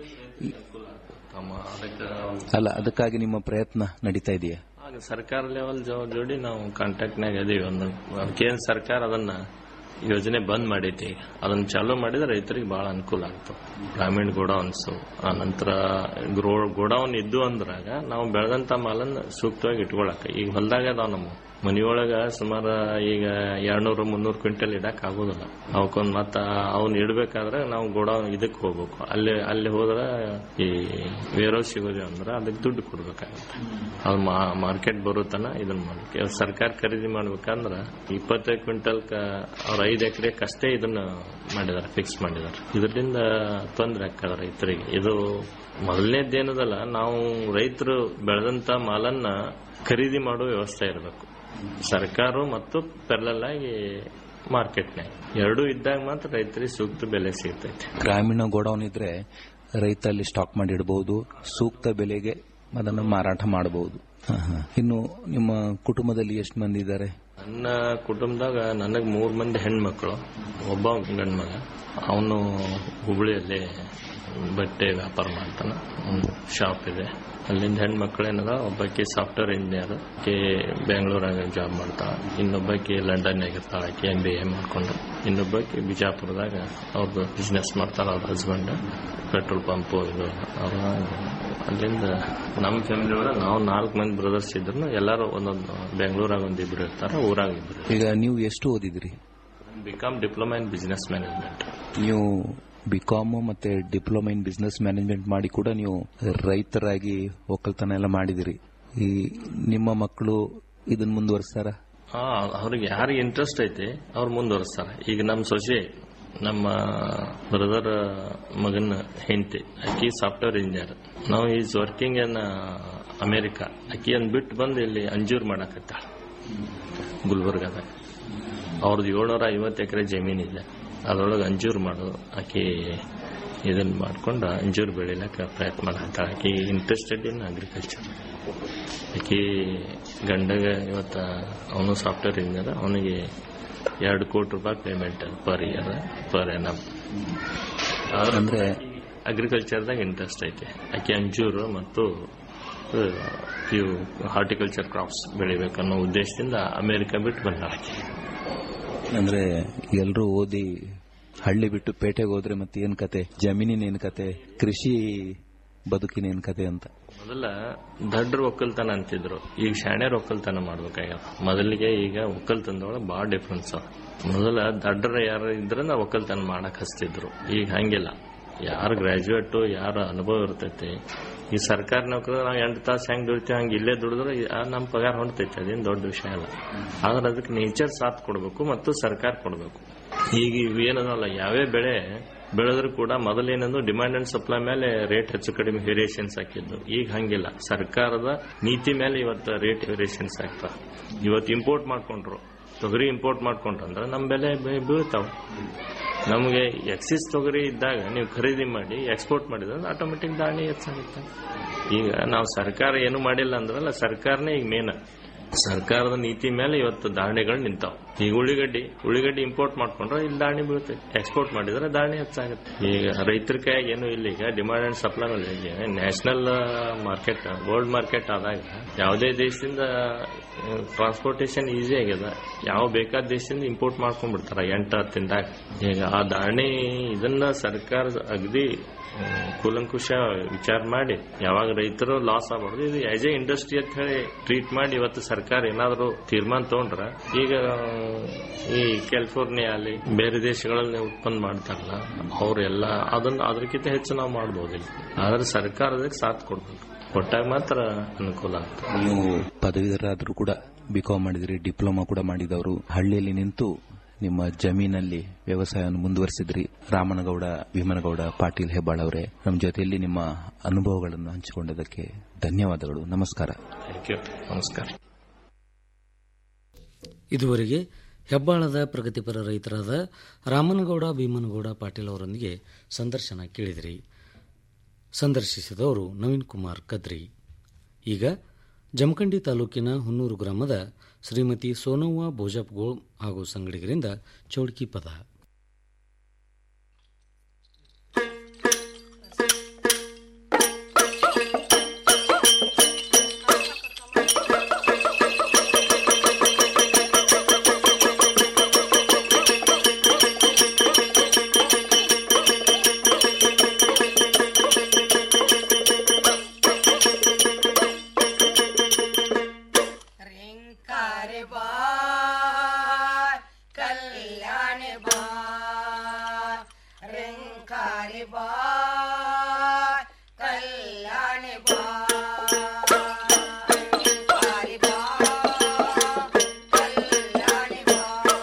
ಅದಕ್ಕೆ ಅಲ್ಲ ಅದಕ್ಕಾಗಿ ನಿಮ್ಮ ಪ್ರಯತ್ನ ನಡೀತಾ ಇದೆಯಾ ಆಗ ಸರ್ಕಾರ ಲೆವೆಲ್ ಜೋಡಿ ನಾವು ಕಾಂಟ್ಯಾಕ್ಟ್ ನಾಗ ಅದೀವಿ ಒಂದು ಕೇಂದ್ರ ಸರ್ಕಾರ ಅದನ್ನ ಯೋಜನೆ ಬಂದ್ ಮಾಡೈತಿ ಈಗ ಅದನ್ನ ಚಾಲೂ ಮಾಡಿದ್ರೆ ರೈತರಿಗೆ ಬಹಳ ಅನುಕೂಲ ಆಗ್ತದೆ ಗ್ರಾಮೀಣ ಗೋಡೌನ್ಸ್ ಆ ನಂತರ ಗೋಡೌನ್ ಇದ್ದು ಅಂದ್ರಾಗ ನಾವು ಬೆಳೆದಂತ ಮಾಲನ್ನ ಸೂಕ್ತವಾಗಿ ಇಟ್ಕೊಳಕ ಈಗ ಹೊಲದಾಗ ಅದಾವ ನಮ್ಮ ಮನಿಯೊಳಗ ಸುಮಾರು ಈಗ ಎರಡ್ನೂರು ಮುನ್ನೂರು ಕ್ವಿಂಟಲ್ ಇಡಕ್ ಆಗೋದಿಲ್ಲ ಅವಕ್ಕೊಂದ್ ಮತ್ತ ಅವ್ನ ಇಡ್ಬೇಕಾದ್ರೆ ನಾವು ಗೋಡೌನ್ ಇದಕ್ಕೆ ಹೋಗ್ಬೇಕು ಅಲ್ಲಿ ಅಲ್ಲಿ ಹೋದ್ರೆ ಈ ವೇರೋ ಸಿಗೋದು ಅಂದ್ರೆ ಅದಕ್ಕೆ ದುಡ್ಡು ಕೊಡ್ಬೇಕಾಗುತ್ತೆ ಅದು ಮಾರ್ಕೆಟ್ ಬರೋ ತನ ಇದನ್ನ ಮಾಡ್ಬೇಕು ಇವಾಗ ಸರ್ಕಾರ ಖರೀದಿ ಮಾಡ್ಬೇಕಂದ್ರ ಇಪ್ಪತ್ತೈದು ಕ್ವಿಂಟಲ್ ಅವ್ರ ಐದು ಎಕರೆಕಷ್ಟೇ ಇದನ್ನ ಮಾಡಿದಾರೆ ಫಿಕ್ಸ್ ಮಾಡಿದಾರೆ ಇದರಿಂದ ತೊಂದರೆ ಆಗ್ತದೆ ರೈತರಿಗೆ ಇದು ಮೊದಲನೇದೇನದಲ್ಲ ನಾವು ರೈತರು ಬೆಳೆದಂತ ಮಾಲನ್ನ ಖರೀದಿ ಮಾಡೋ ವ್ಯವಸ್ಥೆ ಇರಬೇಕು ಸರ್ಕಾರ ಮತ್ತು ಪೆರ್ಲಲ್ ಆಗಿ ಮಾರ್ಕೆಟ್ನಾಗ ಎರಡೂ ಇದ್ದಾಗ ಮಾತ್ರ ರೈತರಿಗೆ ಸೂಕ್ತ ಬೆಲೆ ಸಿಗ್ತೈತಿ ಗ್ರಾಮೀಣ ಗೋಡೌನ್ ಇದ್ರೆ ರೈತ ಅಲ್ಲಿ ಸ್ಟಾಕ್ ಮಾಡಿ ಇಡಬಹುದು ಸೂಕ್ತ ಬೆಲೆಗೆ ಅದನ್ನು ಮಾರಾಟ ಮಾಡಬಹುದು ಇನ್ನು ನಿಮ್ಮ ಕುಟುಂಬದಲ್ಲಿ ಎಷ್ಟು ಮಂದಿ ಇದ್ದಾರೆ ನನ್ನ ಕುಟುಂಬದಾಗ ನನಗ್ ಮೂರ್ ಮಂದಿ ಹೆಣ್ಮಕ್ಳು ಒಬ್ಬ ಗಂಡ್ ಮಗ ಅವನು ಹುಬ್ಳಿಯಲ್ಲಿ ಬಟ್ಟೆ ವ್ಯಾಪಾರ ಮಾಡ್ತಾನ ಒಂದು ಶಾಪ್ ಇದೆ ಅಲ್ಲಿಂದ ಹೆಣ್ಮಕ್ಳು ಏನದ ಒಬ್ಬಾಕಿ ಸಾಫ್ಟ್ವೇರ್ ಇಂಜಿನಿಯರ್ ಆಕೆ ಬೆಂಗಳೂರಾಗ ಜಾಬ್ ಮಾಡ್ತಾಳ ಇನ್ನೊಬ್ಬಾಕಿ ಲಂಡನ್ ಆಗಿರ್ತಾಳ ಆಕೆ ಎಂ ಬಿ ಎ ಮಾಡ್ಕೊಂಡು ಇನ್ನೊಬ್ಬಾಕಿ ಬಿಜಾಪುರದಾಗ ಅವ್ರದ್ದು ಬಿಸ್ನೆಸ್ ಮಾಡ್ತಾಳ ಅವ್ರ ಹಸ್ಬೆಂಡ್ ಪೆಟ್ರೋಲ್ ಪಂಪ್ ಇದು ಅವ್ರ ಅಲ್ಲಿಂದ ನಮ್ಮ ಫ್ಯಾಮಿಲಿ ಒಳಗೆ ನಾವು ನಾಲ್ಕು ಮಂದಿ ಬ್ರದರ್ಸ್ ಇದ್ರು ಎಲ್ಲರೂ ಒಂದೊಂದು ಬೆಂಗಳೂರಾಗ ಒಂದ್ ಇಬ್ರು ಇರ್ತಾರ ಊರಾಗ ಇಬ್ರು ಈಗ ನೀವು ಎಷ್ಟು ಓದಿದ್ರಿ B Com diploma in business management ನೀವು ಬಿಕಾಮ್ ಮತ್ತೆ ಡಿಪ್ಲೊಮಾ ಇನ್ ಬಿಸ್ನೆಸ್ ಮ್ಯಾನೇಜ್ಮೆಂಟ್ ಮಾಡಿ ಕೂಡ ನೀವು ರೈತರಾಗಿ ಒಕ್ಕಲ್ತನ ಎಲ್ಲ ಮಾಡಿದಿರಿ ಈ ನಿಮ್ಮ ಮಕ್ಕಳು ಇದನ್ನ ಮುಂದುವರಿಸ್ತಾರ ಹಾ ಅವ್ರಿಗೆ ಯಾರಿಗೆ ಇಂಟ್ರೆಸ್ಟ್ ಐತಿ ಅವ್ರು ಮುಂದುವರಿಸ್ತಾರ ಈಗ ನಮ್ಮ ಸೊಸೆ ನಮ್ಮ ಬ್ರದರ್ ಮಗನ ಹೆಂಡತಿ ಅಕ್ಕಿ ಸಾಫ್ಟ್ವೇರ್ ಇಂಜಿನಿಯರ್ ನಾವು ಈಸ್ ವರ್ಕಿಂಗ್ ಇನ್ ಅಮೆರಿಕಾ ಅಕ್ಕಿ ಅನ್ ಬಿಟ್ಟು ಬಂದು ಇಲ್ಲಿ ಅಂಜೂರ್ ಮಾಡಕತ್ತಾಳ ಗುಲ್ಬರ್ಗದಾಗ ಅವ್ರದ್ದು ಏಳ್ನೂರ ಐವತ್ತು ಎಕರೆ ಜಮೀನಿದೆ ಅದ್ರೊಳಗೆ ಅಂಜೂರ್ ಮಾಡೋದು ಆಕಿ ಇದನ್ನ ಮಾಡ್ಕೊಂಡು ಅಂಜೂರ್ ಬೆಳಿಲಕ್ಕ ಪ್ರಯತ್ನ ಮಾಡತ್ತಾಳ ಆಕಿ ಇಂಟ್ರೆಸ್ಟೆಡ್ ಇನ್ ಅಗ್ರಿಕಲ್ಚರ್ ಆಕಿ ಗಂಡಗ ಇವತ್ತ ಅವನು ಸಾಫ್ಟ್ವೇರ್ ಇಂಜಿನಿಯರ್ ಅವನಿಗೆ ಎರಡು ಕೋಟಿ ರೂಪಾಯಿ payment per year per annum ಅಂದ್ರೆ ಅಗ್ರಿಕಲ್ಚರ್ದಾಗ ಇಂಟ್ರೆಸ್ಟ್ ಐತೆ ಆಕೆ ಅಂಜೂರು ಮತ್ತು ಇವು ಹಾರ್ಟಿಕಲ್ಚರ್ ಕ್ರಾಪ್ಸ್ ಬೆಳಿಬೇಕನ್ನೋ ಉದ್ದೇಶದಿಂದ ಅಮೆರಿಕ ಬಿಟ್ಟು ಬಂದಾಳ ಆಕೆ ಅಂದ್ರೆ ಎಲ್ರೂ ಓದಿ ಹಳ್ಳಿ ಬಿಟ್ಟು ಪೇಟೆಗೆ ಹೋದ್ರೆ ಮತ್ತೆ ಏನ್ ಕತೆ ಜಮೀನಿನ ಏನ್ ಕತೆ ಕೃಷಿ ಬದುಕಿನ ಏನ್ ಕತೆ ಅಂತ ಮೊದಲ ದಡ್ರ ಒಕ್ಕಲ್ತನ ಅಂತಿದ್ರು ಈಗ ಶಾಣ್ಯರ್ ಒಕ್ಕಲ್ತನ ಮಾಡ್ಬೇಕಾಗ್ಯದ ಮೊದಲಿಗೆ ಈಗ ಒಕ್ಕಲ್ತನದೊಳಗೆ ಭಾಳ ಡಿಫ್ರೆನ್ಸ್ ಅದ ಮೊದಲ ದಡ್ರ ಯಾರು ಇದ್ರ ನಾವು ಒಕ್ಕಲ್ತನ ಮಾಡಕ್ ಹಚ್ತಿದ್ರು ಈಗ ಹಂಗಿಲ್ಲ ಯಾರು ಗ್ರಾಜುಯೇಟ್ ಯಾರ ಅನುಭವ ಇರ್ತೈತಿ ಈ ಸರ್ಕಾರ ನೌಕರ ನಾವು ಎಂಟು ತಾಸು ಹೆಂಗ್ ದುಡಿತೀವಿ ಹಂಗೆ ಇಲ್ಲೇ ದುಡಿದ್ರೆ ನಮ್ಮ ಪಗಾರ ಹೊಂಡ್ತೈತಿ ಅದೇನು ದೊಡ್ಡ ವಿಷಯ ಅಲ್ಲ ಆದ್ರೆ ಅದಕ್ಕೆ ನೇಚರ್ ಸಾಥ್ ಕೊಡಬೇಕು ಮತ್ತು ಸರ್ಕಾರ ಕೊಡಬೇಕು ಈಗ ಇವೇನದಲ್ಲ ಯಾವೇ ಬೆಳೆ ಬೆಳೆದ್ರು ಕೂಡ ಮೊದಲೇನಂದು ಡಿಮಾಂಡ್ ಅಂಡ್ ಸಪ್ಲೈ ಮೇಲೆ ರೇಟ್ ಹೆಚ್ಚು ಕಡಿಮೆ ವೇರಿಯೇಷನ್ಸ್ ಹಾಕಿದ್ದು ಈಗ ಹಂಗಿಲ್ಲ ಸರ್ಕಾರದ ನೀತಿ ಮೇಲೆ ಇವತ್ತು ರೇಟ್ ವೇರಿಯೇಷನ್ಸ್ ಆಗ್ತಾವ ಇವತ್ತು ಇಂಪೋರ್ಟ್ ಮಾಡ್ಕೊಂಡ್ರು ತೊಗರಿ ಇಂಪೋರ್ಟ್ ಮಾಡ್ಕೊಂಡ್ರಂದ್ರೆ ನಮ್ಮ ಬೆಲೆ ಬೆ- ಬೀಳ್ತಾವ ನಮಗೆ ಎಕ್ಸಿಸ್ ತೊಗರಿ ಇದ್ದಾಗ ನೀವು ಖರೀದಿ ಮಾಡಿ ಎಕ್ಸ್ಪೋರ್ಟ್ ಮಾಡಿದ್ರೆ ಆಟೋಮೆಟಿಕ್ ದಾಣಿ ಹೆಚ್ಚಾಗುತ್ತೆ ಈಗ ನಾವು ಸರ್ಕಾರ ಏನು ಮಾಡಿಲ್ಲ ಅಂದ್ರಲ್ಲ ಸರ್ಕಾರನೇ ಈಗ ಮೇನ್ ಸರ್ಕಾರದ ನೀತಿ ಮೇಲೆ ಇವತ್ತು ಧಾರಣೆಗಳು ನಿಂತಾವ್ ಈಗ ಉಳ್ಳಿಗಡ್ಡಿ ಉಳ್ಳಿಗಡ್ಡಿ ಇಂಪೋರ್ಟ್ ಮಾಡ್ಕೊಂಡ್ರೆ ಇಲ್ಲಿ ಧಾರಣೆ ಬೀಳ್ತೈತಿ ಎಕ್ಸ್ಪೋರ್ಟ್ ಮಾಡಿದ್ರೆ ಧಾರಣೆ ಹೆಚ್ಚಾಗುತ್ತೆ ಈಗ ರೈತರ ಕೈಯಾಗ ಏನು ಇಲ್ಲ ಈಗ ಡಿಮಾಂಡ್ ಅಂಡ್ ಸಪ್ಲೈ ಮೇಲೆ ಈಗ ನ್ಯಾಷನಲ್ ಮಾರ್ಕೆಟ್ ವರ್ಲ್ಡ್ ಮಾರ್ಕೆಟ್ ಆದಾಗ ಯಾವುದೇ ದೇಶದಿಂದ ಟ್ರಾನ್ಸ್ಪೋರ್ಟೇಷನ್ ಈಸಿ ಆಗ್ಯದ ಯಾವ ಬೇಕಾದ ದೇಶದಿಂದ ಇಂಪೋರ್ಟ್ ಮಾಡ್ಕೊಂಡ್ಬಿಡ್ತಾರ ಎಂಟು ಹತ್ತಿಂದಾಗ ಈಗ ಆ ಧಾರಣೆ ಇದನ್ನ ಸರ್ಕಾರ ಅಗದಿ ಆ, ಕೂಲಂಕುಷ ವಿಚಾರ ಮಾಡಿ ಯಾವಾಗ ರೈತರು ಲಾಸ್ ಆಗಬಾರ್ದು ಇದು ಆಸ್ ಎ ಇಂಡಸ್ಟ್ರಿ ಅಂತ ಹೇಳಿ ಟ್ರೀಟ್ ಮಾಡಿ ಇವತ್ತು ಸರ್ಕಾರ ಏನಾದರೂ ತೀರ್ಮಾನ ತಗೊಂಡ್ರ ಈಗ ಈ ಕ್ಯಾಲಿಫೋರ್ನಿಯಾ ಅಲ್ಲಿ ಬೇರೆ ದೇಶಗಳಲ್ಲಿ ಉತ್ಪನ್ನ ಮಾಡ್ತಾರಲ್ಲ ಅವರೆಲ್ಲ ಅದನ್ನ ಅದಕ್ಕಿಂತ ಹೆಚ್ಚು ನಾವು ಮಾಡ್ಬೋದು ಇಲ್ಲಿ ಆದ್ರೆ ಸರ್ಕಾರ ಅದಕ್ಕೆ ಸಾಥ್ ಕೊಡ್ಬೇಕು ಕೊಟ್ಟಾಗ ಮಾತ್ರ ಅನುಕೂಲ ಆಗ್ತದೆ ನೀವು ಪದವೀಧರಾದರೂ ಕೂಡ ಬಿಕಾಮ್ ಮಾಡಿದ್ರಿ ಡಿಪ್ಲೊಮಾ ಕೂಡ ಮಾಡಿದವರು ಹಳ್ಳಿಯಲ್ಲಿ ನಿಂತು ನಿಮ್ಮ ಜಮೀನಲ್ಲಿ ವ್ಯವಸಾಯವನ್ನು ಮುಂದುವರಿಸಿದ್ರಿ ರಾಮನಗೌಡ ಭೀಮನಗೌಡ ಪಾಟೀಲ್ ಹೆಬ್ಬಾಳ್ ಅವರೇ ನಮ್ಮ ಜೊತೆಯಲ್ಲಿ ನಿಮ್ಮ ಅನುಭವಗಳನ್ನು ಹಂಚಿಕೊಂಡದಕ್ಕೆ ಧನ್ಯವಾದಗಳು ನಮಸ್ಕಾರ ಥ್ಯಾಂಕ್ ಯು ನಮಸ್ಕಾರ ಇದುವರೆಗೆ ಹೆಬ್ಬಾಳದ ಪ್ರಗತಿಪರ ರೈತರಾದ ರಾಮನಗೌಡ ಭೀಮನಗೌಡ ಪಾಟೀಲ್ ಅವರೊಂದಿಗೆ ಸಂದರ್ಶನ ಕೇಳಿದಿರಿ ಸಂದರ್ಶಿಸಿದವರು ನವೀನ್ ಕುಮಾರ್ ಕದ್ರಿ ಈಗ ಜಮಖಂಡಿ ತಾಲೂಕಿನ ಹುನ್ನೂರು ಗ್ರಾಮದ ಶ್ರೀಮತಿ ಸೋನವ್ವ ಬೋಜಪ್ಗೋಳ್ ಹಾಗೂ ಸಂಗಡಿಗರಿಂದ ಚೌಡ್ಕಿ ಪದ ರಿಂಕಾರಿ ಬಾ ಕಲ್ಯಾಣಿ ಬಾ ರಿಂಕಾರಿ ಬಾ ಕಲ್ಯಾಣಿ ಬಾ ರಿಂಕಾರಿ ಬಾ ಕಲ್ಯಾಣಿ ಬಾ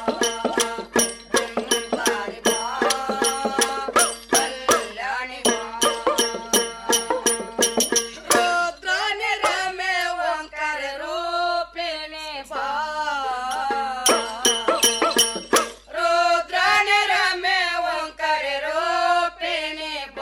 ರಿಂಕಾರಿ ಬಾ ಕಲ್ಯಾಣಿ ಬಾ ರುದ್ರನಿ ರಮೆ ಓಂಕಾರ ರೂಪಿಣಿ ಬಾ ರುದ್ರನಿ ರಮೆ ಓಂಕಾರ ರೂಪಿಣಿ ಬಾ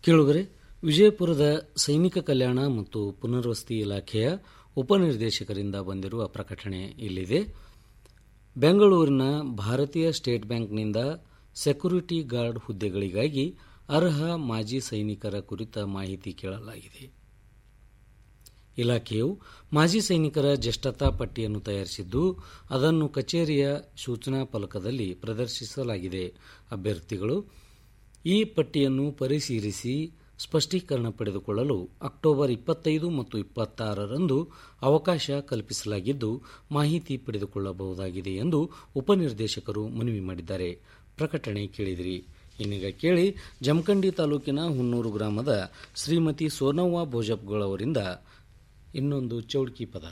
ಕೇಳುಗರೆ ವಿಜಯಪುರದ ಸೈನಿಕ ಕಲ್ಯಾಣ ಮತ್ತು ಪುನರ್ವಸತಿ ಇಲಾಖೆಯ ಉಪನಿರ್ದೇಶಕರಿಂದ ಬಂದಿರುವ ಪ್ರಕಟಣೆ ಇಲ್ಲಿದೆ ಬೆಂಗಳೂರಿನ ಭಾರತೀಯ ಸ್ಟೇಟ್ ಬ್ಯಾಂಕ್ನಿಂದ ಸೆಕ್ಯೂರಿಟಿ ಗಾರ್ಡ್ ಹುದ್ದೆಗಳಿಗಾಗಿ ಅರ್ಹ ಮಾಜಿ ಸೈನಿಕರ ಕುರಿತ ಮಾಹಿತಿ ಕೇಳಲಾಗಿದೆ ಇಲಾಖೆಯು ಮಾಜಿ ಸೈನಿಕರ ಜ್ಯೇಷ್ಠತಾ ಪಟ್ಟಿಯನ್ನು ತಯಾರಿಸಿದ್ದು ಅದನ್ನು ಕಚೇರಿಯ ಸೂಚನಾ ಫಲಕದಲ್ಲಿ ಪ್ರದರ್ಶಿಸಲಾಗಿದೆ ಅಭ್ಯರ್ಥಿಗಳು ಈ ಪಟ್ಟಿಯನ್ನು ಪರಿಶೀಲಿಸಿ ಸ್ಪಷ್ಟೀಕರಣ ಪಡೆದುಕೊಳ್ಳಲು ಅಕ್ಟೋಬರ್ ಇಪ್ಪತ್ತೈದು ಮತ್ತು ಇಪ್ಪತ್ತಾರರಂದು ಅವಕಾಶ ಕಲ್ಪಿಸಲಾಗಿದ್ದು ಮಾಹಿತಿ ಪಡೆದುಕೊಳ್ಳಬಹುದಾಗಿದೆ ಎಂದು ಉಪನಿರ್ದೇಶಕರು ಮನವಿ ಮಾಡಿದ್ದಾರೆ ಪ್ರಕಟಣೆ ಕೇಳಿದಿರಿ ಇನ್ನೀಗ ಕೇಳಿ ಜಮಖಂಡಿ ತಾಲೂಕಿನ ಹುನ್ನೂರು ಗ್ರಾಮದ ಶ್ರೀಮತಿ ಸೋನವ್ವ ಭೋಜಪ್ಗಳವರಿಂದ ಇನ್ನೊಂದು ಚೌಡ್ಕಿ ಪದ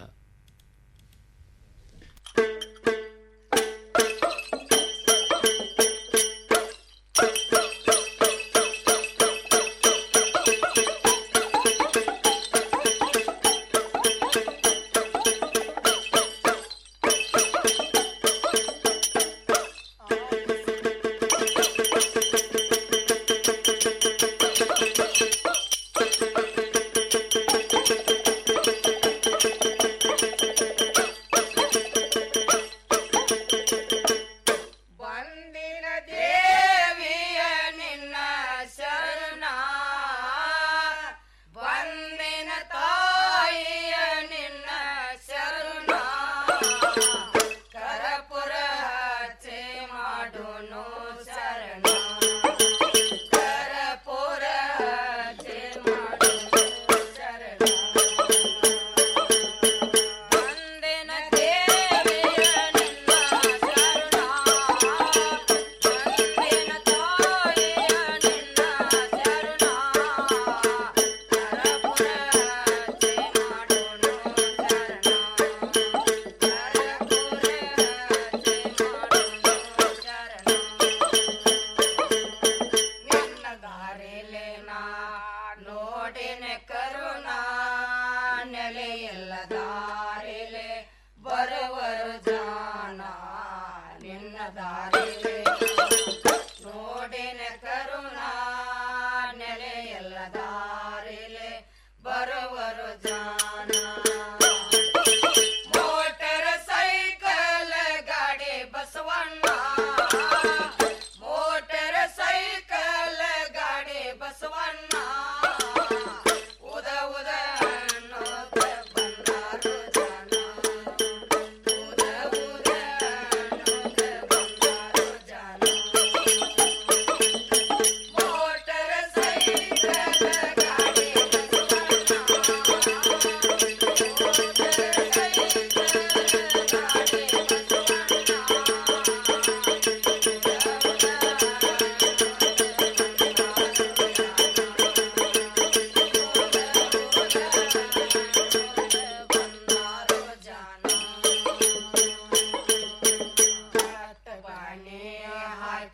ಬಂದಿನ ದೇವಿಯ ನಿನ್ನ ಶರಣ ಬಂದಿನ ತಾಯಿಯ ನಿನ್ನ ಶರಣ ಕರಪುರ ಹಚ್ಚೆ ಮಾಡುನು ಶರಣ ಕರಪುರ ಹಚ್ಚೆ ಮಾಡುನು ಶರಣ ಬಂದಿನ ದೇವಿಯ ನಿನ್ನ ಶರಣ ಬಂದಿನ ತಾಯಿಯ ನಿನ್ನ ಶರಣ ಕರಪುರ ಹಚ್ಚೆ ಮಾಡುನು ನಿನ್ನ ದಾರಿಲೆ ನಾ ನೋಡಿನ ಕರುಣಾ ನೆಲೆಯಿಲ್ಲ ದಾರಿಲೆ ಬರುವರು ಜಾಣ ನಿನ್ನ ದಾರಿ